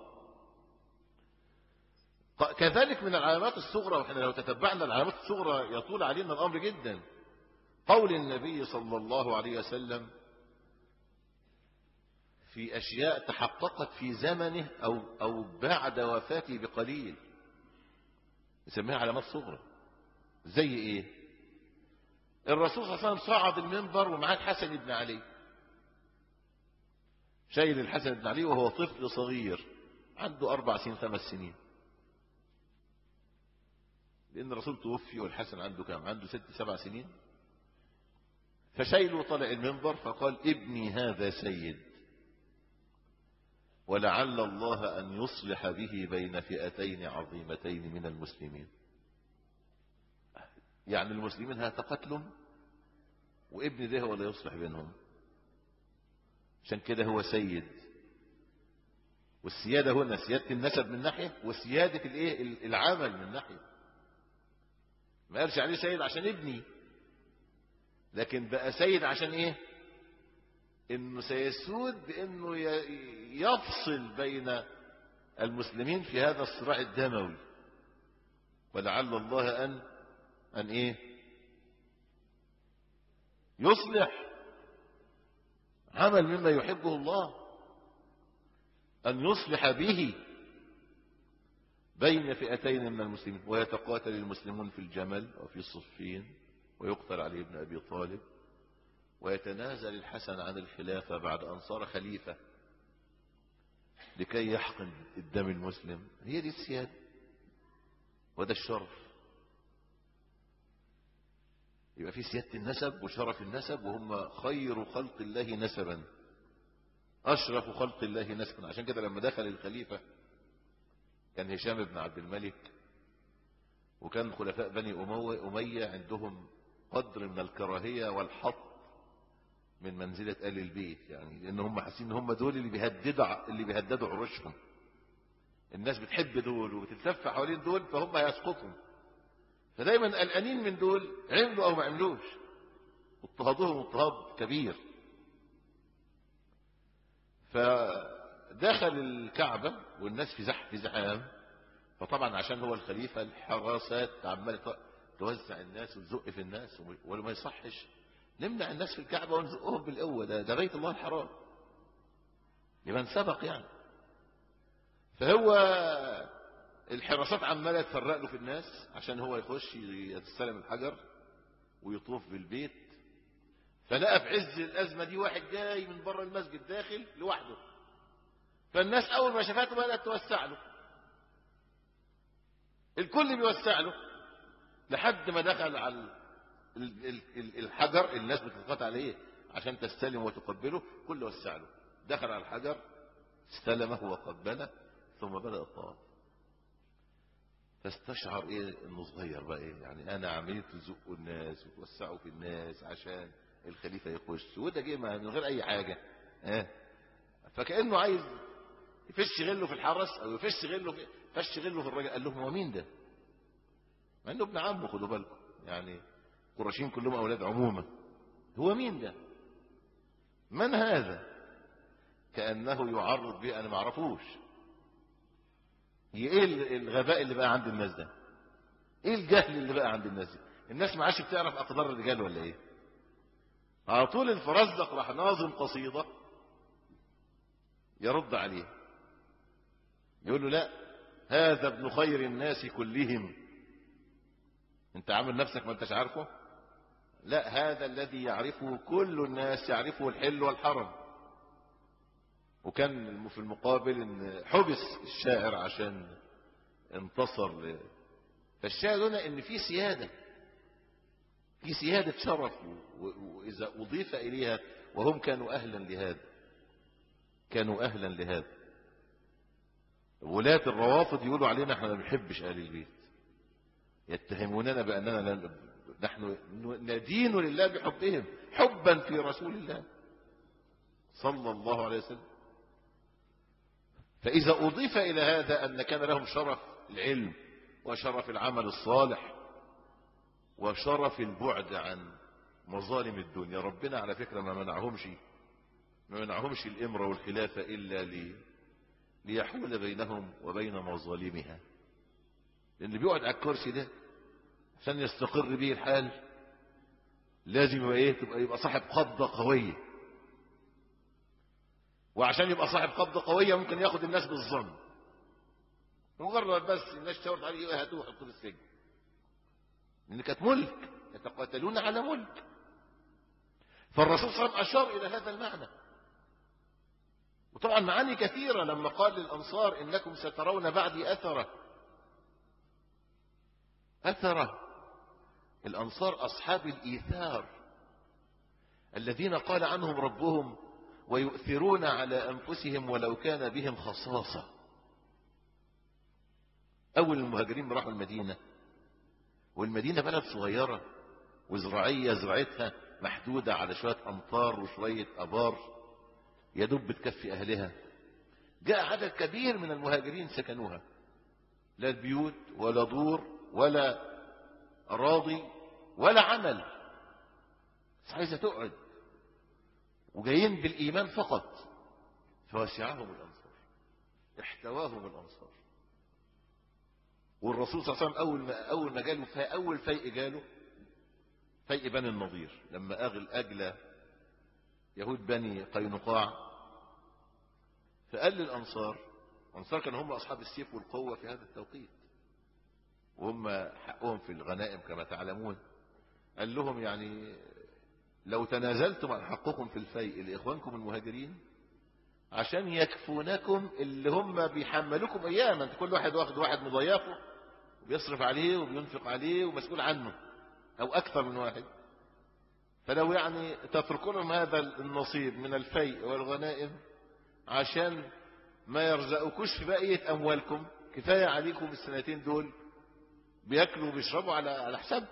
كذلك من العلامات الصغرى واحنا لو تتبعنا العلامات الصغرى يطول علينا الامر جدا قول النبي صلى الله عليه وسلم في اشياء تحققت في زمنه او او بعد وفاته بقليل يسميها علامات صغرى زي ايه الرسول صلى الله عليه وسلم صعد المنبر ومعاه الحسن بن علي شايل الحسن بن علي وهو طفل صغير عنده أربع سنين خمس سنين لأن الرسول توفي والحسن عنده كام عنده ست سبع سنين فشايله طلع المنبر فقال ابني هذا سيد ولعل الله أن يصلح به بين فئتين عظيمتين من المسلمين يعني المسلمين هيتقاتلوا وابن ده هو اللي يصلح بينهم عشان كده هو سيد والسيادة هنا سيادة النسب من ناحية وسيادة الايه العمل من ناحية ما قالش عليه سيد عشان ابني لكن بقى سيد عشان ايه انه سيسود بانه يفصل بين المسلمين في هذا الصراع الدموي ولعل الله ان ان ايه يصلح عمل مما يحبه الله أن يصلح به بين فئتين من المسلمين ويتقاتل المسلمون في الجمل وفي الصفين ويقتل علي بن أبي طالب ويتنازل الحسن عن الخلافة بعد أن صار خليفة لكي يحقن الدم المسلم هي دي السيادة وده الشرف يبقى في سيادة النسب وشرف النسب وهم خير خلق الله نسبا أشرف خلق الله نسبا عشان كده لما دخل الخليفة كان هشام بن عبد الملك وكان خلفاء بني أمية عندهم قدر من الكراهية والحط من منزلة آل البيت يعني لأن هم حاسين إن هم دول اللي بيهددوا اللي بيهددوا عروشهم الناس بتحب دول وبتتلف حوالين دول فهم هيسقطهم فدايما قلقانين من دول عملوا او ما عملوش اضطهادهم اضطهاد كبير فدخل الكعبة والناس في زح في زحام فطبعا عشان هو الخليفة الحراسات عمالة توزع الناس وتزق في الناس ولا ما يصحش نمنع الناس في الكعبة ونزقهم بالقوة ده, ده بيت الله الحرام لمن سبق يعني فهو الحراسات عماله تفرق له في الناس عشان هو يخش يستلم الحجر ويطوف بالبيت فلقى في عز الأزمة دي واحد جاي من بره المسجد داخل لوحده فالناس أول ما شافته بدأت توسع له الكل بيوسع له لحد ما دخل على الحجر الناس بتضغط عليه عشان تستلم وتقبله كل وسع له دخل على الحجر استلمه وقبله ثم بدأ الطواف فاستشعر ايه انه صغير بقى ايه يعني انا عملت تزقوا الناس وتوسعوا في الناس عشان الخليفه يخش وده جه من غير اي حاجه اه فكانه عايز يفش غله في الحرس او يفش غله في فش غله في الراجل قال لهم هو مين ده؟ مع انه ابن عمه خدوا بالكم يعني قرشين كلهم اولاد عمومه هو مين ده؟ من هذا؟ كانه يعرض به انا ما اعرفوش ايه الغباء اللي بقى عند الناس ده ايه الجهل اللي بقى عند الناس دي الناس ما عادش بتعرف اقدار الرجال ولا ايه على طول الفرزدق راح ناظم قصيده يرد عليه يقول له لا هذا ابن خير الناس كلهم انت عامل نفسك ما انتش عارفه لا هذا الذي يعرفه كل الناس يعرفه الحل والحرم وكان في المقابل ان حبس الشاعر عشان انتصر ل... فالشاهد هنا ان في سيادة في سيادة شرف واذا اضيف اليها وهم كانوا اهلا لهذا كانوا اهلا لهذا ولاة الروافض يقولوا علينا احنا ما بنحبش اهل البيت يتهموننا باننا لا نحن ندين لله بحبهم حبا في رسول الله صلى الله عليه وسلم فإذا أضيف إلى هذا أن كان لهم شرف العلم وشرف العمل الصالح وشرف البعد عن مظالم الدنيا ربنا على فكرة ما منعهمش ما منعهمش الإمرة والخلافة إلا لي ليحول بينهم وبين مظالمها لأن اللي بيقعد على الكرسي ده عشان يستقر به الحال لازم يبقى ايه تبقى يبقى صاحب قبضة قوية وعشان يبقى صاحب قبضة قوية ممكن ياخد الناس بالظن مجرد بس الناس شاورت عليه هاتوه وحطوه في السجن لان كانت ملك يتقاتلون على ملك فالرسول صلى الله عليه وسلم اشار الى هذا المعنى وطبعا معاني كثيرة لما قال للأنصار إنكم سترون بعدي أثرة أثرة الأنصار أصحاب الإيثار الذين قال عنهم ربهم ويؤثرون على أنفسهم ولو كان بهم خصاصة أول المهاجرين راحوا المدينة والمدينة بلد صغيرة وزراعية زراعتها محدودة على شوية أمطار وشوية أبار يدب بتكفي أهلها جاء عدد كبير من المهاجرين سكنوها لا البيوت ولا دور ولا أراضي ولا عمل بس عايزة تقعد وجايين بالإيمان فقط فوسعهم الأنصار احتواهم الأنصار والرسول صلى الله عليه وسلم أول ما, أول ما جاله في أول فيء جاله فيء بني النضير لما أغل أجلى يهود بني قينقاع فقال للأنصار الأنصار كانوا هم أصحاب السيف والقوة في هذا التوقيت وهم حقهم في الغنائم كما تعلمون قال لهم يعني لو تنازلتم عن حقكم في الفيء لإخوانكم المهاجرين عشان يكفونكم اللي هم بيحملوكم ايام انت كل واحد واخد واحد مضيافه وبيصرف عليه وبينفق عليه ومسؤول عنه او اكثر من واحد فلو يعني تتركونهم هذا النصيب من الفيء والغنائم عشان ما يرزقكوش في بقية اموالكم كفاية عليكم السنتين دول بياكلوا وبيشربوا على على حساب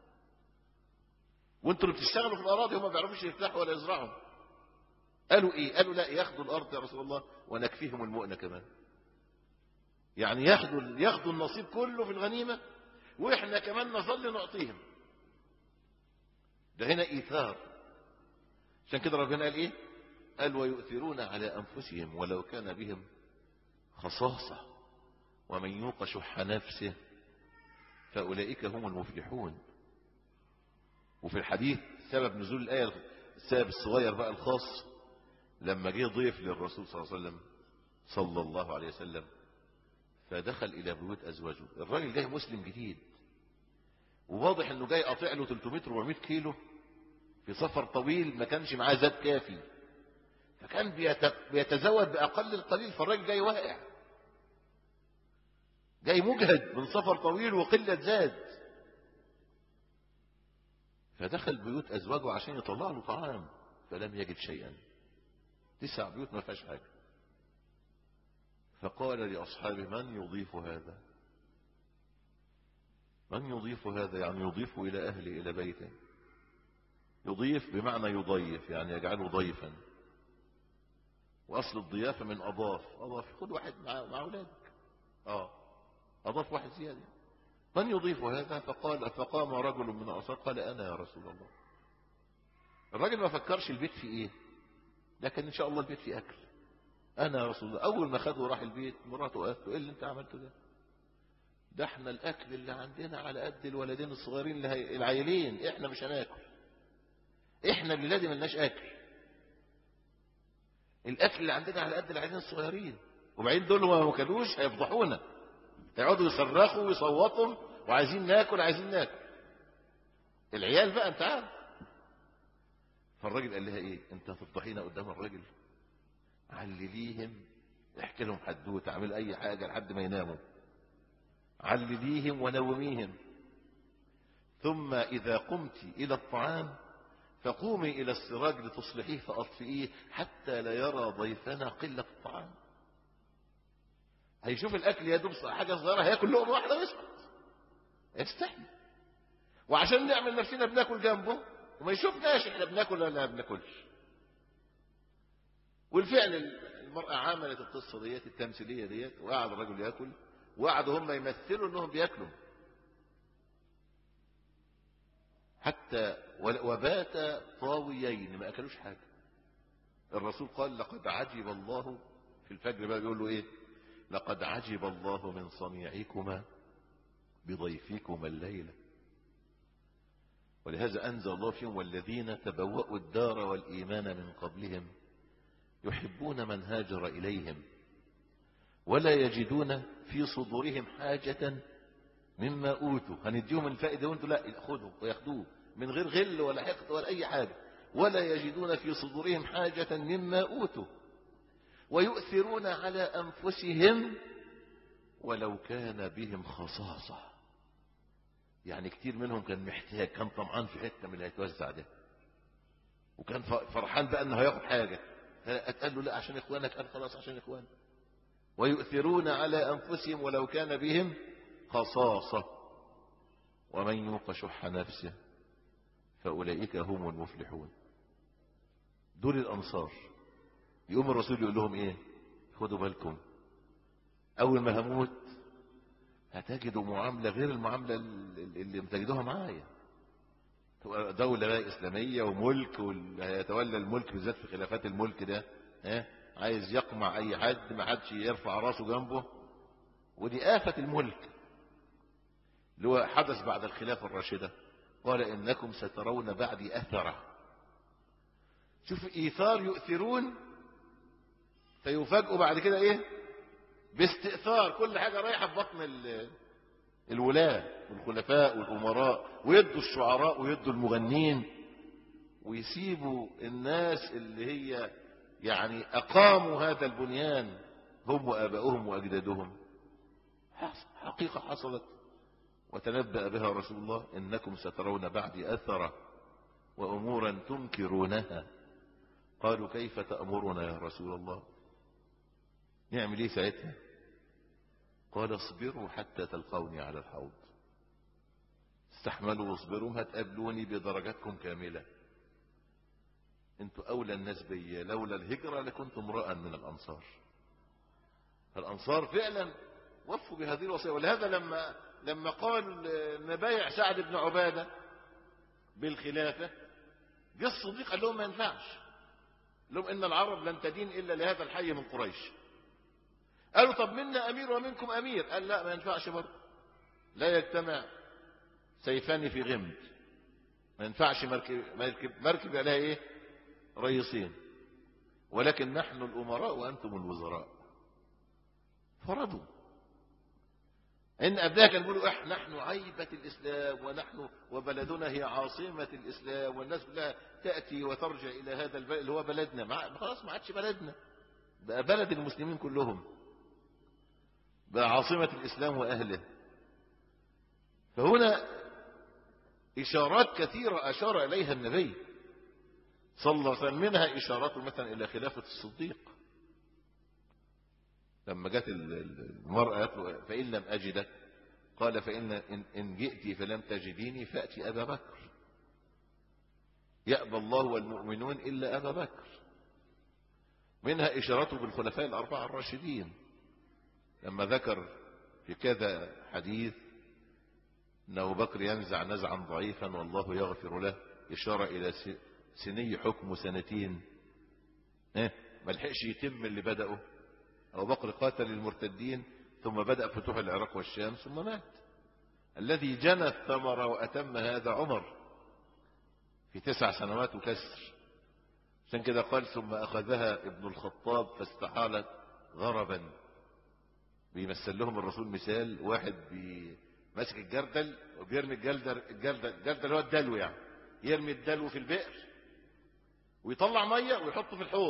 وانتوا اللي بتشتغلوا في الاراضي هم ما بيعرفوش يفتحوا ولا يزرعوا قالوا ايه قالوا لا ياخدوا الارض يا رسول الله ونكفيهم المؤنة كمان يعني ياخدوا ياخدوا النصيب كله في الغنيمة واحنا كمان نظل نعطيهم ده هنا ايثار عشان كده ربنا قال ايه قال ويؤثرون على انفسهم ولو كان بهم خصاصة ومن يوق شح نفسه فاولئك هم المفلحون وفي الحديث سبب نزول الآية السبب الصغير بقى الخاص لما جه ضيف للرسول صلى الله عليه وسلم صلى الله عليه وسلم فدخل إلى بيوت أزواجه الراجل جاي مسلم جديد وواضح انه جاي قاطع له 300 400 كيلو في سفر طويل ما كانش معاه زاد كافي فكان بيتزود بأقل القليل فالراجل جاي واقع جاي مجهد من سفر طويل وقلة زاد فدخل بيوت أزواجه عشان يطلع له طعام فلم يجد شيئا تسع بيوت ما فيهاش حاجة فقال لأصحابه من يضيف هذا من يضيف هذا يعني يضيف إلى أهله إلى بيته يضيف بمعنى يضيف يعني يجعله ضيفا وأصل الضيافة من أضاف أضاف خد واحد مع, مع أولادك آه أضاف واحد زيادة من يضيف هذا فقال فقام رجل من الأنصار قال أنا يا رسول الله الراجل ما فكرش البيت في إيه لكن إن شاء الله البيت فيه أكل أنا يا رسول الله أول ما خده راح البيت مراته قالت له إيه اللي أنت عملته ده ده احنا الأكل اللي عندنا على قد الولدين الصغيرين العيلين احنا مش هناكل احنا بلادي ملناش أكل الأكل اللي عندنا على قد العيلين الصغيرين وبعدين دول ما كانوش هيفضحونا يقعدوا يصرخوا ويصوتوا وعايزين ناكل عايزين ناكل العيال بقى انت عارف فالراجل قال لها ايه انت هتفضحينا قدام الراجل علليهم احكي لهم حدوته اعمل اي حاجه لحد ما يناموا علليهم ونوميهم ثم اذا قمت الى الطعام فقومي الى السراج لتصلحيه فاطفئيه حتى لا يرى ضيفنا قله الطعام هيشوف الاكل يا دوب حاجه صغيره هياكل لقمه واحده ويسكت يستحي وعشان نعمل نفسنا بناكل جنبه وما يشوفناش احنا بناكل ولا ما بناكلش والفعل المرأة عملت القصة ديت التمثيلية ديت وقعد الرجل ياكل وقعدوا هم يمثلوا انهم بياكلوا حتى وبات طاويين ما اكلوش حاجة الرسول قال لقد عجب الله في الفجر بقى بيقول له ايه لقد عجب الله من صنيعكما بضيفكما الليله ولهذا أنزل الله فيهم والذين تبوأوا الدار والإيمان من قبلهم يحبون من هاجر إليهم ولا يجدون في صدورهم حاجة مما أوتوا هنديهم الفائدة وانتوا لا يأخذوا ويأخذوه من غير غل ولا حقد ولا أي حاجة ولا يجدون في صدورهم حاجة مما أوتوا ويؤثرون على أنفسهم ولو كان بهم خصاصة يعني كتير منهم كان محتاج كان طمعان في حته من اللي هيتوزع ده وكان فرحان بقى انه هياخد حاجه قال له لا عشان اخوانك قال خلاص عشان اخوانك ويؤثرون على انفسهم ولو كان بهم خصاصه ومن يوق شح نفسه فاولئك هم المفلحون دول الانصار يقوم الرسول يقول لهم ايه خدوا بالكم اول ما هموت هتجدوا معاملة غير المعاملة اللي بتجدوها معايا دولة إسلامية وملك واللي هيتولى الملك بالذات في خلافات الملك ده ها عايز يقمع أي حد ما حدش يرفع راسه جنبه ودي آفة الملك اللي هو حدث بعد الخلافة الراشدة قال إنكم سترون بعدي أثرة شوف إيثار يؤثرون فيفاجئوا بعد كده إيه باستئثار كل حاجة رايحة في بطن الولاة والخلفاء والأمراء ويدوا الشعراء ويدوا المغنين ويسيبوا الناس اللي هي يعني أقاموا هذا البنيان هم وآباؤهم وأجدادهم حقيقة حصلت وتنبأ بها رسول الله إنكم سترون بعدي أثرة وأمورا تنكرونها قالوا كيف تأمرنا يا رسول الله نعمل ايه ساعتها قال اصبروا حتى تلقوني على الحوض استحملوا واصبروا هتقابلوني بدرجاتكم كاملة انتوا اولى الناس بي لولا الهجرة لكنت امرأ من الانصار الانصار فعلا وفوا بهذه الوصية ولهذا لما لما قال نبايع سعد بن عبادة بالخلافة جه الصديق قال لهم ما ينفعش لهم ان العرب لن تدين الا لهذا الحي من قريش قالوا طب منا أمير ومنكم أمير قال لا ما ينفعش برضه لا يجتمع سيفان في غمد ما ينفعش مركب مركب, مركب عليها ايه رئيسين ولكن نحن الأمراء وأنتم الوزراء فرضوا إن قبلها كانوا بيقولوا إحنا نحن عيبة الإسلام ونحن وبلدنا هي عاصمة الإسلام والناس كلها تأتي وترجع إلى هذا البلد اللي هو بلدنا مع... خلاص ما عادش بلدنا بقى بلد المسلمين كلهم بقى عاصمة الإسلام وأهله فهنا إشارات كثيرة أشار إليها النبي صلى الله عليه وسلم منها إشارات مثلا إلى خلافة الصديق لما جت المرأة فإن لم أجدك قال فإن إن جئت فلم تجديني فأتي أبا بكر يأبى الله والمؤمنون إلا أبا بكر منها إشارته بالخلفاء الأربعة الراشدين لما ذكر في كذا حديث أن أبو بكر ينزع نزعا ضعيفا والله يغفر له إشارة إلى سني حكم سنتين إيه؟ ما لحقش يتم اللي بدأه أبو بكر قاتل المرتدين ثم بدأ فتوح العراق والشام ثم مات الذي جنى الثمر وأتم هذا عمر في تسع سنوات وكسر عشان كده قال ثم أخذها ابن الخطاب فاستحالت غربا بيمثل لهم الرسول مثال واحد بي ماسك الجردل وبيرمي الجلدر الجلدل الجلدل هو الدلو يعني يرمي الدلو في البئر ويطلع ميه ويحطه في الحوض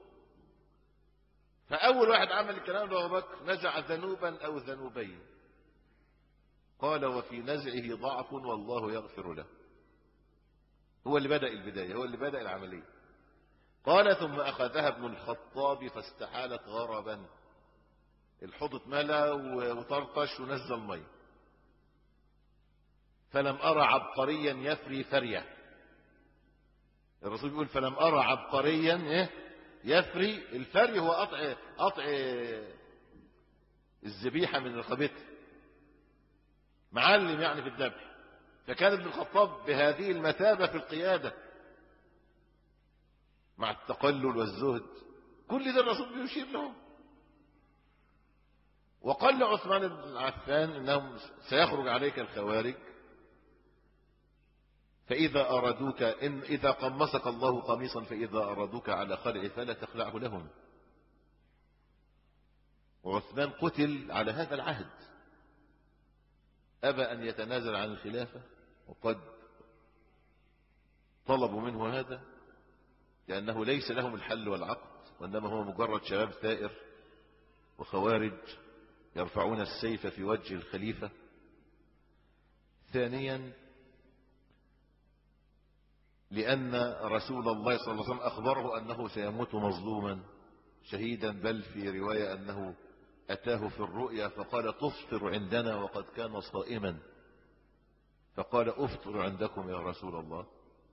فأول واحد عمل الكلام ده أبو بكر نزع ذنوبا أو ذنوبين قال وفي نزعه ضعف والله يغفر له هو اللي بدأ البداية هو اللي بدأ العملية قال ثم أخذها ابن الخطاب فاستحالت غربا الحوض اتملى وطرطش ونزل ميه فلم أرى عبقريا يفري فرية الرسول بيقول فلم أرى عبقريا إيه يفري الفري هو قطع قطع الذبيحة من رقبتها معلم يعني في الذبح فكان ابن الخطاب بهذه المثابة في القيادة مع التقلل والزهد كل ده الرسول بيشير له وقال لعثمان بن عفان انهم سيخرج عليك الخوارج فإذا أرادوك إن إذا قمصك الله قميصا فإذا أرادوك على خلع فلا تخلعه لهم وعثمان قتل على هذا العهد أبى أن يتنازل عن الخلافة وقد طلبوا منه هذا لأنه ليس لهم الحل والعقد وإنما هو مجرد شباب ثائر وخوارج يرفعون السيف في وجه الخليفة ثانيا لأن رسول الله صلى الله عليه وسلم أخبره أنه سيموت مظلوما شهيدا بل في رواية أنه أتاه في الرؤيا فقال تفطر عندنا وقد كان صائما فقال أفطر عندكم يا رسول الله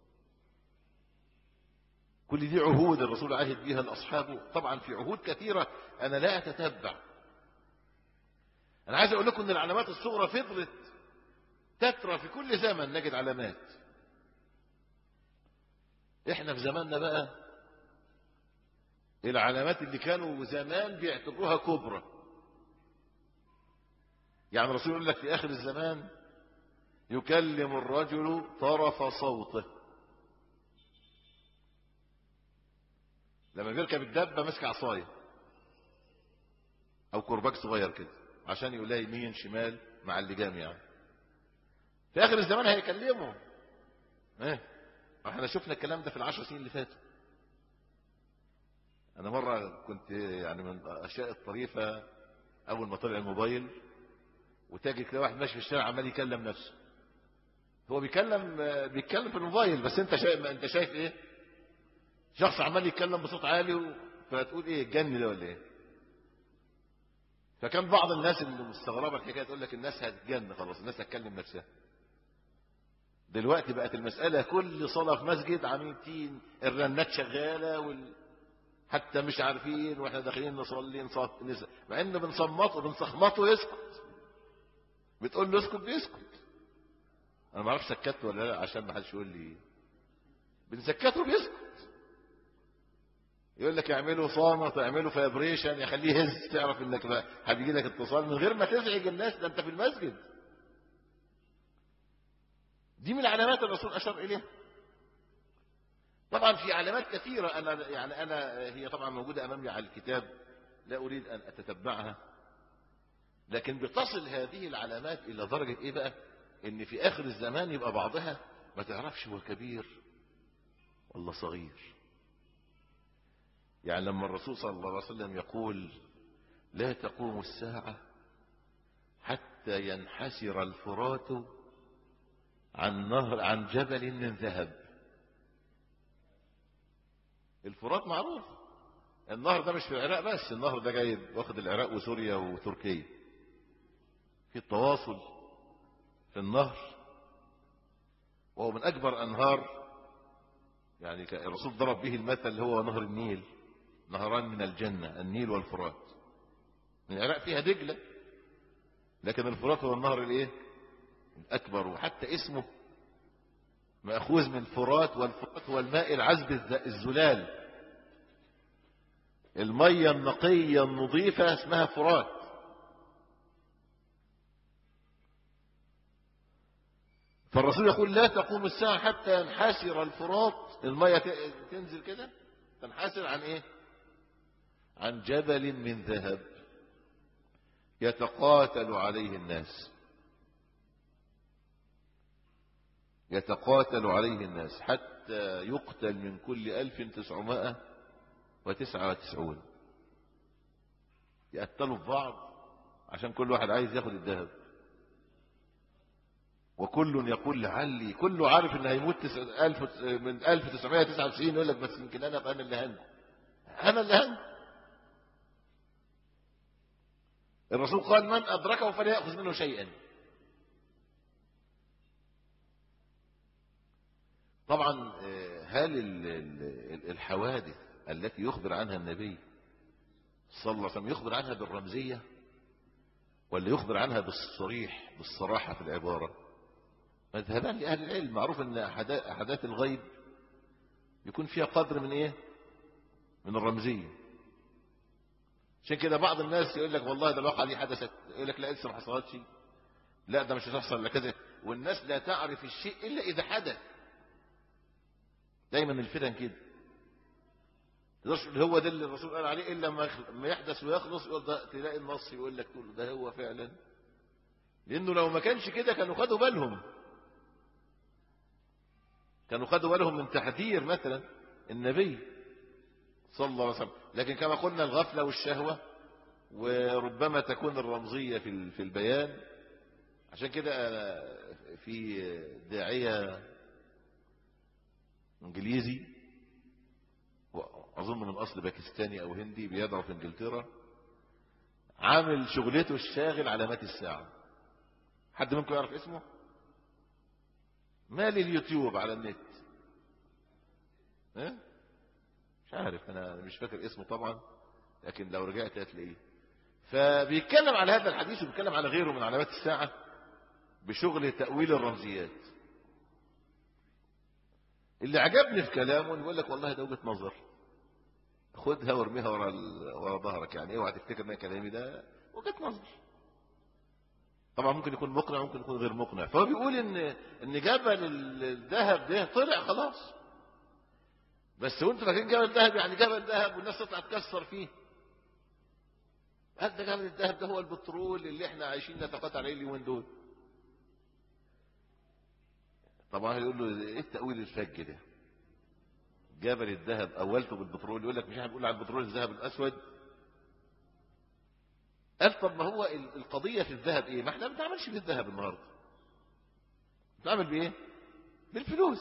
كل دي عهود الرسول عهد بها لأصحابه طبعا في عهود كثيرة أنا لا أتتبع أنا عايز أقول لكم أن العلامات الصغرى فضلت تترى في كل زمن نجد علامات احنا في زماننا بقى العلامات اللي كانوا زمان بيعتبروها كبرى يعني الرسول يقول لك في آخر الزمان يكلم الرجل طرف صوته لما بيركب الدبة ماسك عصاية أو كرباج صغير كده عشان يقول لها يمين شمال مع اللجام يعني في آخر الزمان هيكلمه ايه احنا شفنا الكلام ده في العشر سنين اللي فاتوا انا مرة كنت يعني من الاشياء الطريفة اول ما طلع الموبايل وتاجي كده واحد ماشي في الشارع عمال يكلم نفسه هو بيكلم بيتكلم في الموبايل بس انت شايف انت شايف ايه شخص عمال يتكلم بصوت عالي و... فتقول ايه الجن ده ولا ايه فكان بعض الناس اللي مستغربه الحكايه تقول لك الناس هتجن خلاص الناس هتكلم نفسها دلوقتي بقت المسألة كل صلاة في مسجد عاملين الرنات شغالة وال... حتى مش عارفين واحنا داخلين نصلي نصط نس... مع ان بنصمته بنصخمته يسكت بتقول له اسكت بيسكت انا ما اعرفش سكته ولا لا عشان ما حدش يقول لي بنسكته بيسكت يقول لك اعملوا صامت اعملوا فابريشن يخليه يهز تعرف انك هيجي لك اتصال من غير ما تزعج الناس ده انت في المسجد دي من علامات الرسول أشار إليها طبعا في علامات كثيرة أنا يعني أنا هي طبعا موجودة أمامي على الكتاب لا أريد أن أتتبعها لكن بتصل هذه العلامات إلى درجة إيه بقى إن في آخر الزمان يبقى بعضها ما تعرفش هو كبير ولا صغير يعني لما الرسول صلى الله عليه وسلم يقول لا تقوم الساعة حتى ينحسر الفرات عن نهر عن جبل من ذهب الفرات معروف النهر ده مش في العراق بس النهر ده جاي واخد العراق وسوريا وتركيا في التواصل في النهر وهو من أكبر أنهار يعني الرسول ضرب به المثل هو نهر النيل نهران من الجنة النيل والفرات العراق فيها دجلة لكن الفرات هو النهر الايه الأكبر وحتى اسمه مأخوذ من الفرات والفرات هو الماء العذب الزلال المية النقية النظيفة اسمها فرات فالرسول يقول لا تقوم الساعة حتى ينحسر الفرات المية تنزل كده تنحسر عن ايه عن جبل من ذهب يتقاتل عليه الناس يتقاتل عليه الناس حتى يقتل من كل ألف تسعمائة وتسعة وتسعون يقتلوا في بعض عشان كل واحد عايز ياخد الذهب وكل يقول لعلي كله عارف ان هيموت تسع ألف من 1999 يقول لك بس يمكن انا ابقى انا اللي هنجو انا اللي هنجو الرسول قال من ادركه فليأخذ منه شيئا طبعا هل الحوادث التي يخبر عنها النبي صلى الله عليه وسلم يخبر عنها بالرمزية ولا يخبر عنها بالصريح بالصراحة في العبارة مذهبان لأهل العلم معروف أن أحداث الغيب يكون فيها قدر من إيه من الرمزية عشان كده بعض الناس يقول لك والله ده الواقعة دي حدثت يقول لك لا لسه ما حصلتش لا ده مش هتحصل الا كذا والناس لا تعرف الشيء إلا إذا حدث دايما الفتن كده هو ده اللي الرسول قال عليه إلا ما يحدث ويخلص تلاقي النص يقول لك تقول ده هو فعلا لأنه لو ما كانش كده كانوا خدوا بالهم كانوا خدوا بالهم من تحذير مثلا النبي صلى الله عليه وسلم لكن كما قلنا الغفلة والشهوة وربما تكون الرمزية في في البيان عشان كده في داعية انجليزي اظن من اصل باكستاني او هندي بيدعو في انجلترا عامل شغلته الشاغل علامات الساعة حد منكم يعرف اسمه مالي اليوتيوب على النت ها مش عارف انا مش فاكر اسمه طبعا لكن لو رجعت هتلاقيه فبيتكلم على هذا الحديث وبيتكلم على غيره من علامات الساعة بشغل تأويل الرمزيات اللي عجبني في كلامه يقول لك والله ده وجهة نظر خدها وارميها ورا ورا ظهرك يعني اوعى تفتكر ان كلامي ده وجهة نظر طبعا ممكن يكون مقنع ممكن يكون غير مقنع فهو بيقول ان ان جبل الذهب ده طلع خلاص بس وانتوا فاكرين جبل الذهب يعني جبل ذهب والناس تطلع تكسر فيه هل ده جبل الذهب ده هو البترول اللي احنا عايشين نتقاطع عليه اليومين دول طبعا يقول له ايه التأويل الفج ده جبل الذهب اولته بالبترول يقول لك مش احنا بنقول على البترول الذهب الاسود قال طب ما هو القضية في الذهب ايه ما احنا ما بنعملش بالذهب النهاردة بنعمل بايه بالفلوس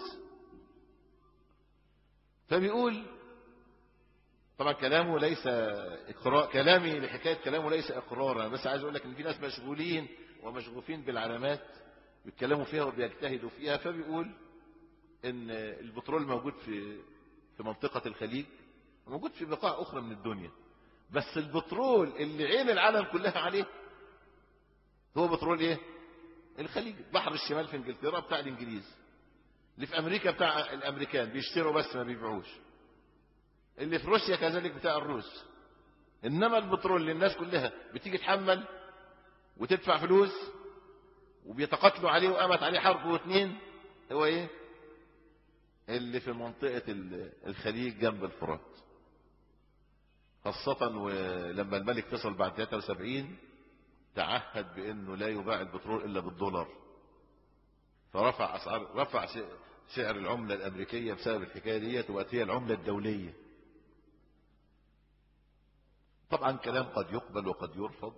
فبيقول طبعا كلامه ليس اقرار كلامي لحكاية كلامه ليس اقرارا بس عايز اقول لك ان في ناس مشغولين ومشغوفين بالعلامات بيتكلموا فيها وبيجتهدوا فيها فبيقول ان البترول موجود في في منطقة الخليج موجود في بقاع اخرى من الدنيا بس البترول اللي عين العالم كلها عليه هو بترول ايه الخليج بحر الشمال في انجلترا بتاع الانجليز اللي في امريكا بتاع الامريكان بيشتروا بس ما بيبيعوش اللي في روسيا كذلك بتاع الروس انما البترول اللي الناس كلها بتيجي تحمل وتدفع فلوس وبيتقاتلوا عليه وقامت عليه حرب واثنين هو ايه اللي في منطقة الخليج جنب الفرات خاصة ولما الملك فصل بعد 73 تعهد بأنه لا يباع البترول إلا بالدولار فرفع أسعار رفع سعر العملة الأمريكية بسبب الحكاية ديت وبقت هي العملة الدولية طبعا كلام قد يقبل وقد يرفض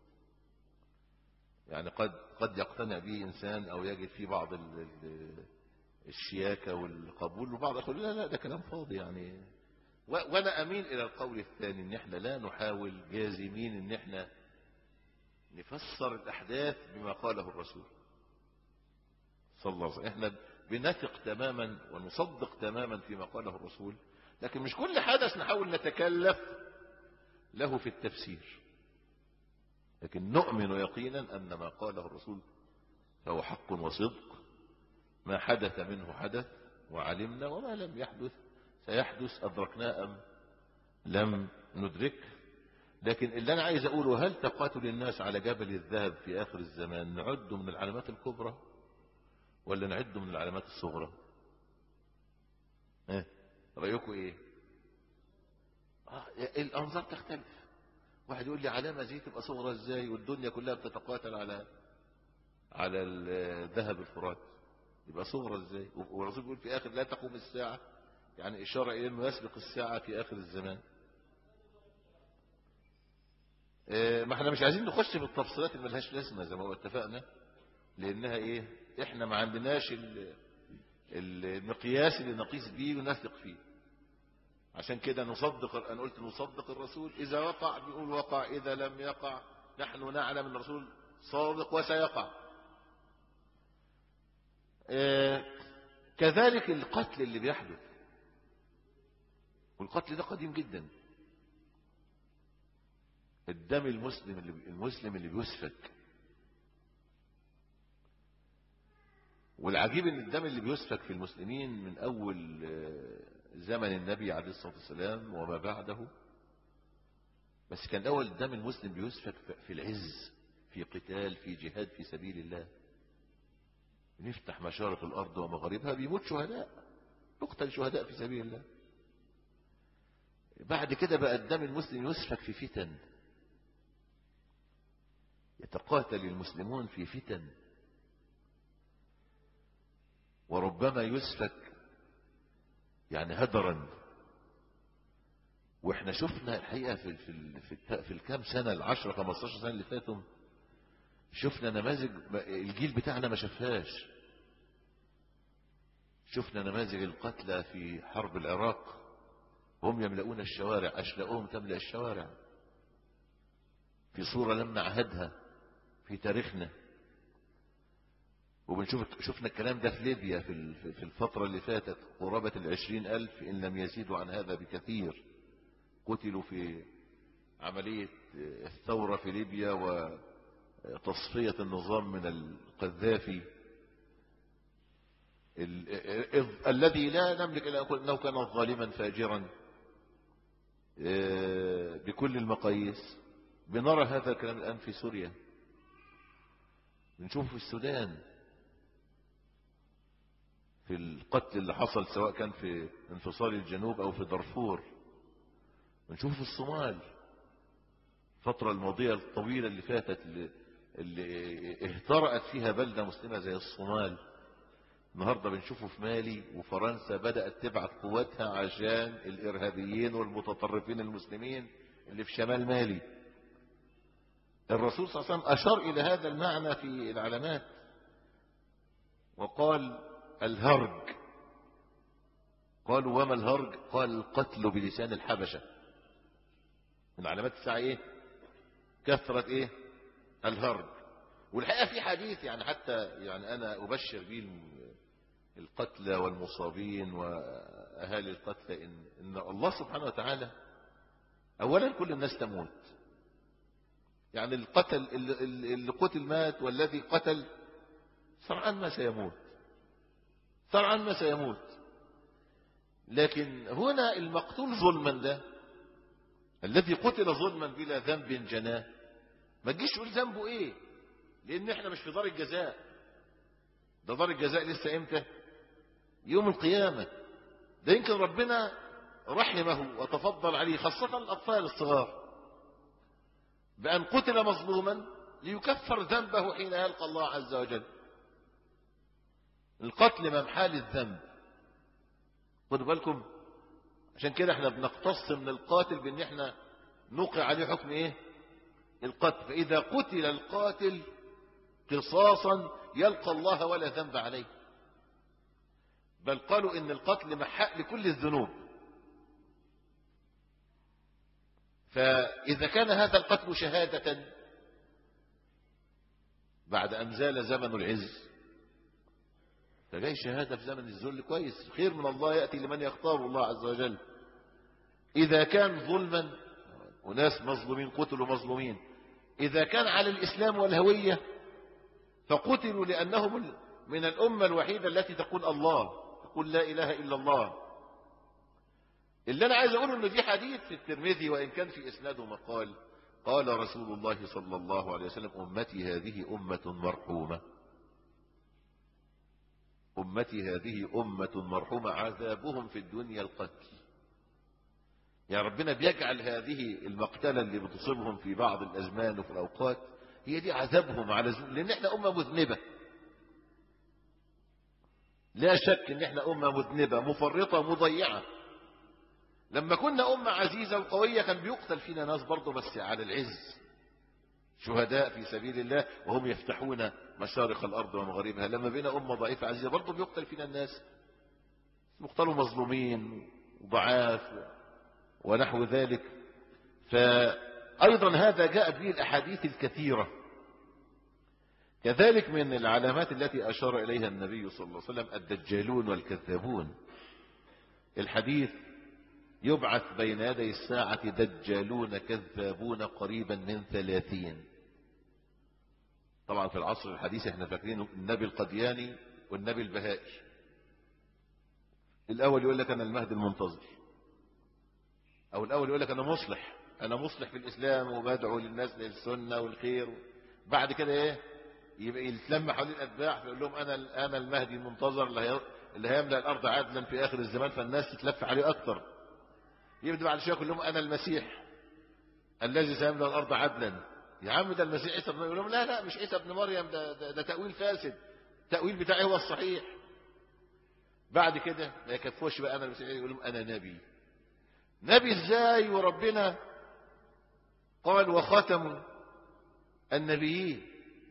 يعني قد قد يقتنع به إنسان أو يجد فيه بعض الشياكة والقبول وبعض يقول لا لا ده كلام فاضي يعني وانا اميل الى القول الثاني ان احنا لا نحاول جازمين ان احنا نفسر الاحداث بما قاله الرسول صلى الله عليه وسلم احنا بنثق تماما ونصدق تماما فيما قاله الرسول لكن مش كل حدث نحاول نتكلف له في التفسير لكن نؤمن يقينا ان ما قاله الرسول فهو حق وصدق ما حدث منه حدث وعلمنا وما لم يحدث سيحدث أدركناه أم لم ندرك لكن اللي أنا عايز أقوله هل تقاتل الناس على جبل الذهب في آخر الزمان نعد من العلامات الكبرى ولا نعد من العلامات الصغرى اه رأيكم إيه آه الأنظار تختلف واحد يقول لي علامة زي تبقى صغرى إزاي والدنيا كلها بتتقاتل على على الذهب الفرات يبقى صغرى إزاي والرسول بيقول في آخر لا تقوم الساعة يعني إشارة إلى أنه يسبق الساعة في آخر الزمان إيه ما احنا مش عايزين نخش في التفصيلات اللي ملهاش لازمة زي ما اتفقنا لأنها إيه إحنا ما عندناش المقياس اللي نقيس بيه ونثق فيه عشان كده نصدق أنا قلت نصدق الرسول إذا وقع بيقول وقع إذا لم يقع نحن نعلم أن الرسول صادق وسيقع إيه كذلك القتل اللي بيحدث والقتل ده قديم جدا الدم المسلم اللي المسلم اللي بيسفك والعجيب ان الدم اللي بيسفك في المسلمين من اول زمن النبي عليه الصلاه والسلام وما بعده بس كان اول الدم المسلم بيسفك في العز في قتال في جهاد في سبيل الله نفتح مشارق الارض ومغاربها بيموت شهداء يقتل شهداء في سبيل الله بعد كده بقى الدم المسلم يسفك في فتن يتقاتل المسلمون في فتن وربما يسفك يعني هدرا واحنا شفنا الحقيقة في في في, في الكام سنة العشرة 15 سنة اللي فاتوا شفنا نماذج الجيل بتاعنا ما شافهاش شفنا نماذج القتلى في حرب العراق هم يملؤون الشوارع أشلاؤهم تملأ الشوارع في صورة لم نعهدها في تاريخنا وبنشوف شفنا الكلام ده في ليبيا في في الفترة اللي فاتت قرابة العشرين ألف إن لم يزيدوا عن هذا بكثير قتلوا في عملية الثورة في ليبيا وتصفية النظام من القذافي الذي لا نملك إلا أنه كان ظالما فاجرا بكل المقاييس بنرى هذا الكلام الآن في سوريا بنشوفه في السودان في القتل اللي حصل سواء كان في انفصال الجنوب أو في دارفور بنشوفه في الصومال الفترة الماضية الطويلة اللي فاتت اللي, اللي اهترأت فيها بلدة مسلمة زي الصومال النهاردة بنشوفه في مالي وفرنسا بدأت تبعت قواتها عشان الإرهابيين والمتطرفين المسلمين اللي في شمال مالي الرسول صلى الله عليه وسلم أشار إلى هذا المعنى في العلامات وقال الهرج قالوا وما الهرج قال القتل بلسان الحبشة من علامات الساعة ايه كثرة ايه الهرج والحقيقة في حديث يعني حتى يعني أنا أبشر به القتلى والمصابين وأهالي القتلى إن, إن الله سبحانه وتعالى أولا كل الناس تموت يعني القتل اللي قتل مات والذي قتل سرعان ما سيموت سرعان ما سيموت لكن هنا المقتول ظلما ده الذي قتل ظلما بلا ذنب جناه ما تجيش تقول ذنبه ايه لان احنا مش في دار الجزاء ده دار الجزاء لسه امتى يوم القيامة ده يمكن ربنا رحمه وتفضل عليه خاصة الأطفال الصغار بأن قتل مظلوما ليكفر ذنبه حين يلقى الله عز وجل القتل ممحال الذنب خدوا بالكم عشان كده احنا بنقتص من القاتل بان احنا نوقع عليه حكم ايه القتل فاذا قتل القاتل قصاصا يلقى الله ولا ذنب عليه بل قالوا ان القتل محاء لكل الذنوب فاذا كان هذا القتل شهاده بعد ان زال زمن العز فجاي شهادة في زمن الذل كويس خير من الله يأتي لمن يختار الله عز وجل إذا كان ظلما وناس مظلومين قتلوا مظلومين إذا كان على الإسلام والهوية فقتلوا لأنهم من الأمة الوحيدة التي تقول الله تقول لا إله إلا الله اللي أنا عايز أقوله أنه دي حديث في الترمذي وإن كان في إسناده مقال قال رسول الله صلى الله عليه وسلم أمتي هذه أمة مرحومة أمتي هذه أمة مرحومة عذابهم في الدنيا القتل يا ربنا بيجعل هذه المقتلة اللي بتصيبهم في بعض الأزمان وفي الأوقات هي دي عذابهم على زن... لأن احنا أمة مذنبة لا شك ان احنا أمة مذنبة مفرطة مضيعة لما كنا أمة عزيزة وقوية كان بيقتل فينا ناس برضه بس على العز شهداء في سبيل الله وهم يفتحون مشارق الأرض ومغاربها لما بينا أمة ضعيفة عزيزة برضه بيقتل فينا الناس يقتلوا مظلومين وضعاف ونحو ذلك فأيضا هذا جاء به الأحاديث الكثيرة كذلك من العلامات التي أشار إليها النبي صلى الله عليه وسلم الدجالون والكذابون الحديث يبعث بين يدي الساعة دجالون كذابون قريبا من ثلاثين طبعا في العصر الحديث احنا فاكرين النبي القدياني والنبي البهائي الأول يقول لك أنا المهدي المنتظر أو الأول يقول لك أنا مصلح أنا مصلح في الإسلام وبدعو للناس للسنة والخير بعد كده إيه يبقى يتلم حوالين الأتباع فيقول لهم أنا أنا المهدي المنتظر اللي هيملأ الأرض عدلا في آخر الزمان فالناس تتلف عليه أكتر يبدأ بعد شوية يقول لهم أنا المسيح الذي سيملأ الأرض عدلا يا عم ده المسيح عيسى ابن مريم يقول لهم لا لا مش عيسى ابن مريم ده, ده, ده تأويل فاسد التأويل بتاعي هو الصحيح بعد كده ما يكفوش بقى أنا المسيح يقول لهم أنا نبي نبي ازاي وربنا قال وختم النبيين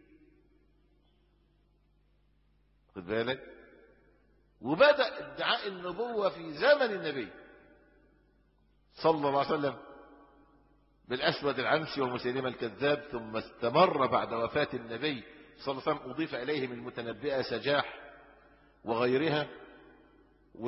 خد بالك وبدأ ادعاء النبوة في زمن النبي صلى الله عليه وسلم بالأسود العنسي ومسيلمة الكذاب ثم استمر بعد وفاة النبي صلى الله عليه وسلم أضيف إليهم المتنبئة سجاح وغيرها و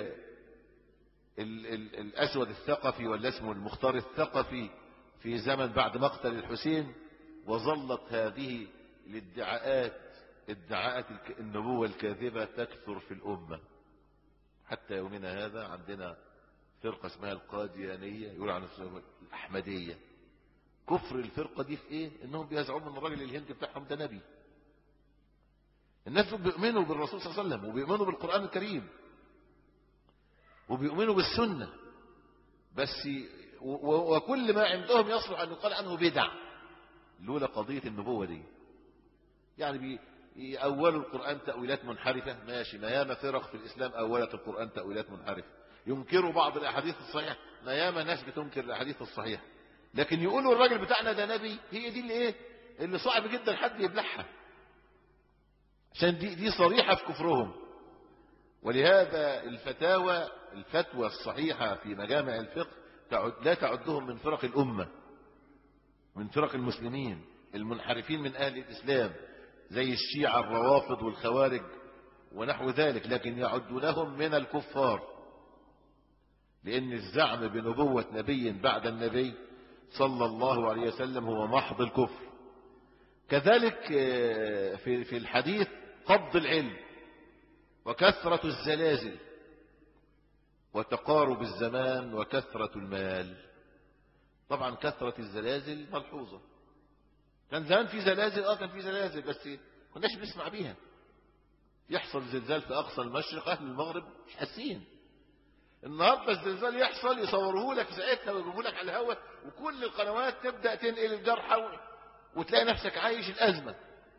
الأسود الثقفي ولا اسمه المختار الثقفي في زمن بعد مقتل الحسين وظلت هذه الادعاءات ادعاءات النبوة الكاذبة تكثر في الأمة حتى يومنا هذا عندنا فرقة اسمها القاديانية يقول عن الأحمدية كفر الفرقة دي في ايه انهم بيزعموا ان الراجل الهندي بتاعهم ده نبي الناس بيؤمنوا بالرسول صلى الله عليه وسلم وبيؤمنوا بالقرآن الكريم وبيؤمنوا بالسنة بس وكل ما عندهم يصلح أن يقال عنه بدع لولا قضية النبوة دي يعني بيأولوا القرآن تأويلات منحرفة ماشي ما ياما فرق في الإسلام أولت القرآن تأويلات منحرفة ينكروا بعض الأحاديث الصحيحة ما ياما ناس بتنكر الأحاديث الصحيحة لكن يقولوا الراجل بتاعنا ده نبي هي دي اللي ايه اللي صعب جدا حد يبلعها عشان دي دي صريحة في كفرهم ولهذا الفتاوى الفتوى الصحيحة في مجامع الفقه تعد لا تعدهم من فرق الأمة من فرق المسلمين المنحرفين من أهل الإسلام زي الشيعة الروافض والخوارج ونحو ذلك لكن يعدونهم من الكفار لأن الزعم بنبوة نبي بعد النبي صلى الله عليه وسلم هو محض الكفر كذلك في في الحديث قبض العلم وكثرة الزلازل وتقارب الزمان وكثرة المال طبعا كثرة الزلازل ملحوظة كان زمان في زلازل اه كان في زلازل بس كناش بنسمع بيها يحصل زلزال في اقصى المشرق اهل المغرب مش حاسين النهارده الزلزال يحصل يصوروه لك ساعتها ويجيبوه لك على الهواء وكل القنوات تبدا تنقل الجرحى وتلاقي نفسك عايش الأزمة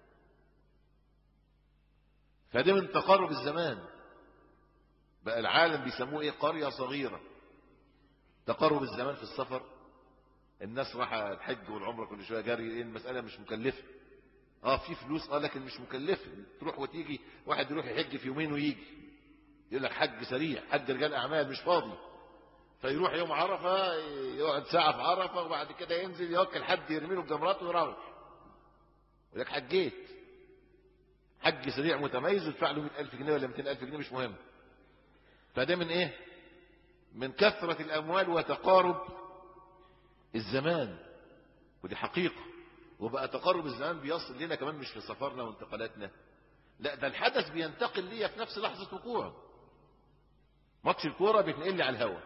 فده من تقارب الزمان بقى العالم بيسموه ايه قرية صغيرة تقارب الزمان في السفر الناس راح الحج والعمرة كل شوية جري ايه المسألة مش مكلفة اه في فلوس اه لكن مش مكلفة تروح وتيجي واحد يروح يحج في يومين ويجي يقول لك حج سريع حج رجال اعمال مش فاضي فيروح يوم عرفة يقعد ساعة في عرفة وبعد كده ينزل يوكل حد يرمي له الجمرات ويروح يقول لك حجيت حج سريع متميز ويدفع له 100000 جنيه ولا 200000 جنيه مش مهم فده من ايه من كثرة الاموال وتقارب الزمان ودي حقيقة وبقى تقارب الزمان بيصل لنا كمان مش في سفرنا وانتقالاتنا لا ده الحدث بينتقل ليا في نفس لحظة وقوعه ماتش الكورة بيتنقل لي على الهواء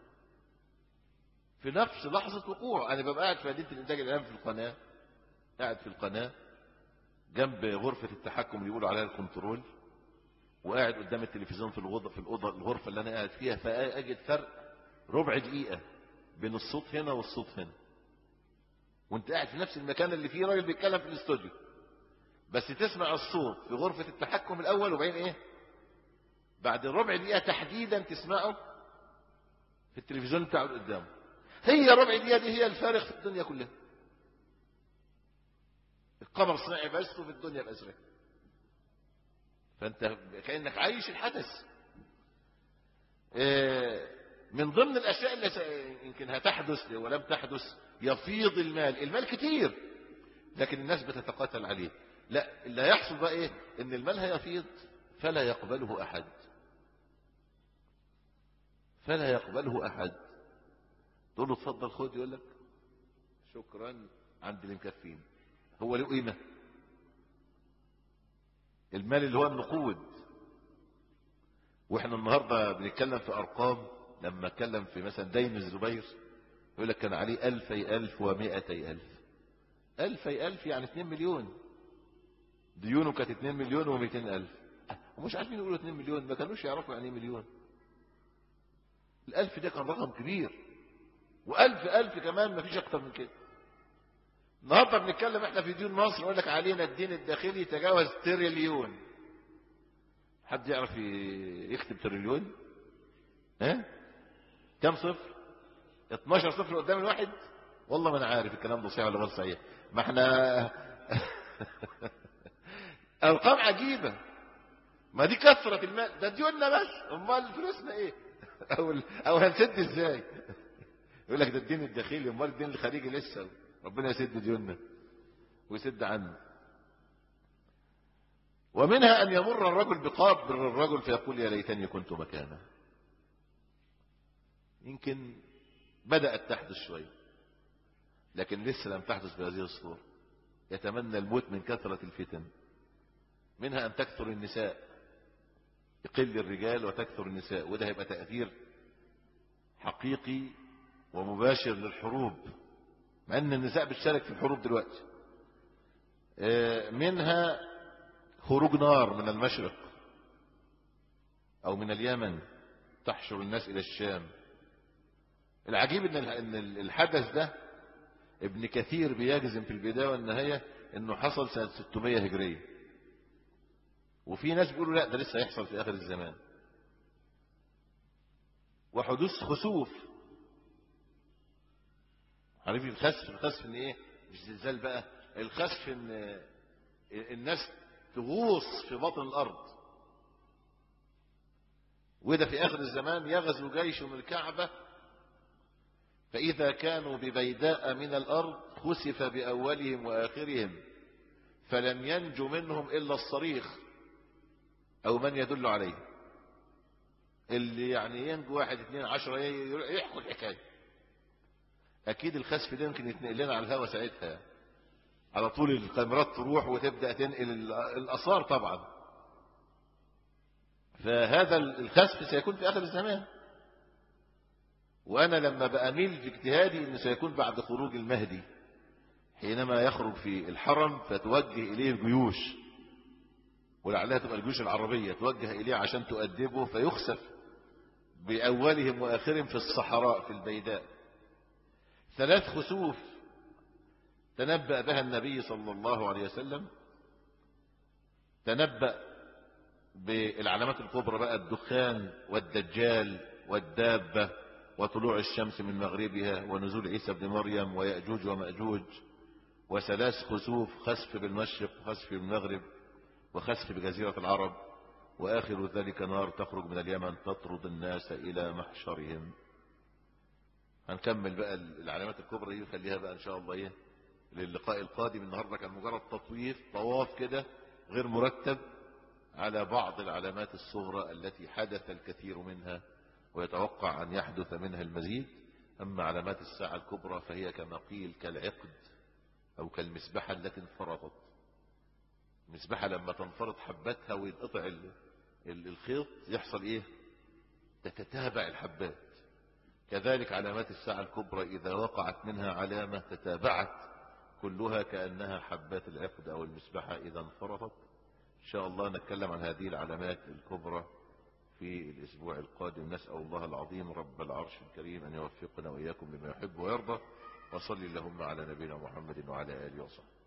في نفس لحظة وقوعه أنا ببقى قاعد في مدينة الإنتاج الإعلامي في القناة قاعد في القناة جنب غرفة التحكم اللي بيقولوا عليها الكنترول وقاعد قدام التلفزيون في الغرفة في الأوضة الغرفة اللي أنا قاعد فيها فأجد فرق ربع دقيقة بين الصوت هنا والصوت هنا وانت قاعد في نفس المكان اللي فيه راجل بيتكلم في الاستوديو بس تسمع الصوت في غرفة التحكم الأول وبعدين إيه بعد ربع دقيقة تحديدا تسمعه في التلفزيون بتاعه قدامه هي ربع دقيقة دي هي الفارق في الدنيا كلها القمر صناعي بس وفي الدنيا الأزرق فأنت كأنك عايش الحدث من ضمن الأشياء اللي يمكن هتحدث ولم تحدث يفيض المال المال كتير لكن الناس بتتقاتل عليه لا اللي هيحصل بقى ايه ان المال هيفيض فلا يقبله احد فلا يقبله احد تقول له اتفضل خد يقول لك شكرا عند اللي مكفين هو له قيمه المال اللي هو النقود واحنا النهارده بنتكلم في ارقام لما اتكلم في مثلا دين الزبير يقول لك كان عليه ألفي ألف ومائتي ألف ألفي ألف يعني 2 مليون ديونه كانت 2 مليون و200 ألف ومش عارفين يقولوا 2 مليون ما كانوش يعرفوا يعني ايه مليون الألف ده كان رقم كبير وألف ألف كمان ما فيش أكتر من كده النهارده بنتكلم احنا في ديون مصر يقول لك علينا الدين الداخلي يتجاوز تريليون حد يعرف يكتب تريليون ها كم صفر 12 صفر قدام الواحد والله ما انا عارف الكلام ده صحيح ولا غير صحيح ما احنا ارقام عجيبه ما دي كثره المال ده ديوننا بس امال فلوسنا ايه او او هنسد ازاي يقول لك ده الدين الداخلي امال الدين الخارجي لسه ربنا يسد ديوننا ويسد عنه ومنها ان يمر الرجل بقبر الرجل فيقول يا ليتني كنت مكانه يمكن بدأت تحدث شوية لكن لسه لم تحدث بهذه الصورة يتمنى الموت من كثرة الفتن منها أن تكثر النساء يقل الرجال وتكثر النساء وده هيبقى تأثير حقيقي ومباشر للحروب مع أن النساء بتشارك في الحروب دلوقتي منها خروج نار من المشرق أو من اليمن تحشر الناس إلى الشام العجيب ان الحدث ده ابن كثير بيجزم في البداية والنهاية انه حصل سنة 600 هجرية وفي ناس بيقولوا لا ده لسه هيحصل في اخر الزمان وحدوث خسوف عارفين الخسف الخسف ان ايه مش زلزال بقى الخسف ان الناس تغوص في بطن الارض وده في اخر الزمان يغزو جيش من الكعبة فإذا كانوا ببيداء من الأرض خسف بأولهم وآخرهم فلم ينج منهم إلا الصريخ أو من يدل عليه اللي يعني ينجو واحد اثنين عشرة يحكوا الحكاية أكيد الخسف ده يمكن يتنقل لنا على الهواء ساعتها على طول الكاميرات تروح وتبدأ تنقل الأثار طبعا فهذا الخسف سيكون في آخر الزمان وأنا لما بأميل في اجتهادي أنه سيكون بعد خروج المهدي حينما يخرج في الحرم فتوجه إليه الجيوش ولعلها تبقى الجيوش العربية توجه إليه عشان تؤدبه فيخسف بأولهم وآخرهم في الصحراء في البيداء ثلاث خسوف تنبأ بها النبي صلى الله عليه وسلم تنبأ بالعلامات الكبرى بقى الدخان والدجال والدابة وطلوع الشمس من مغربها ونزول عيسى بن مريم ويأجوج ومأجوج وثلاث خسوف خسف بالمشرق وخسف بالمغرب وخسف بجزيرة العرب وآخر ذلك نار تخرج من اليمن تطرد الناس إلى محشرهم هنكمل بقى العلامات الكبرى دي وخليها بقى إن شاء الله إيه للقاء القادم النهاردة كان مجرد تطويف طواف كده غير مرتب على بعض العلامات الصغرى التي حدث الكثير منها ويتوقع أن يحدث منها المزيد أما علامات الساعة الكبرى فهي كما قيل كالعقد أو كالمسبحة التي انفرطت المسبحة لما تنفرط حبتها وينقطع الخيط يحصل إيه تتتابع الحبات كذلك علامات الساعة الكبرى إذا وقعت منها علامة تتابعت كلها كأنها حبات العقد أو المسبحة إذا انفرطت إن شاء الله نتكلم عن هذه العلامات الكبرى في الأسبوع القادم نسأل الله العظيم رب العرش الكريم أن يوفقنا وإياكم لما يحب ويرضى وصلي اللهم على نبينا محمد وعلى آله وصحبه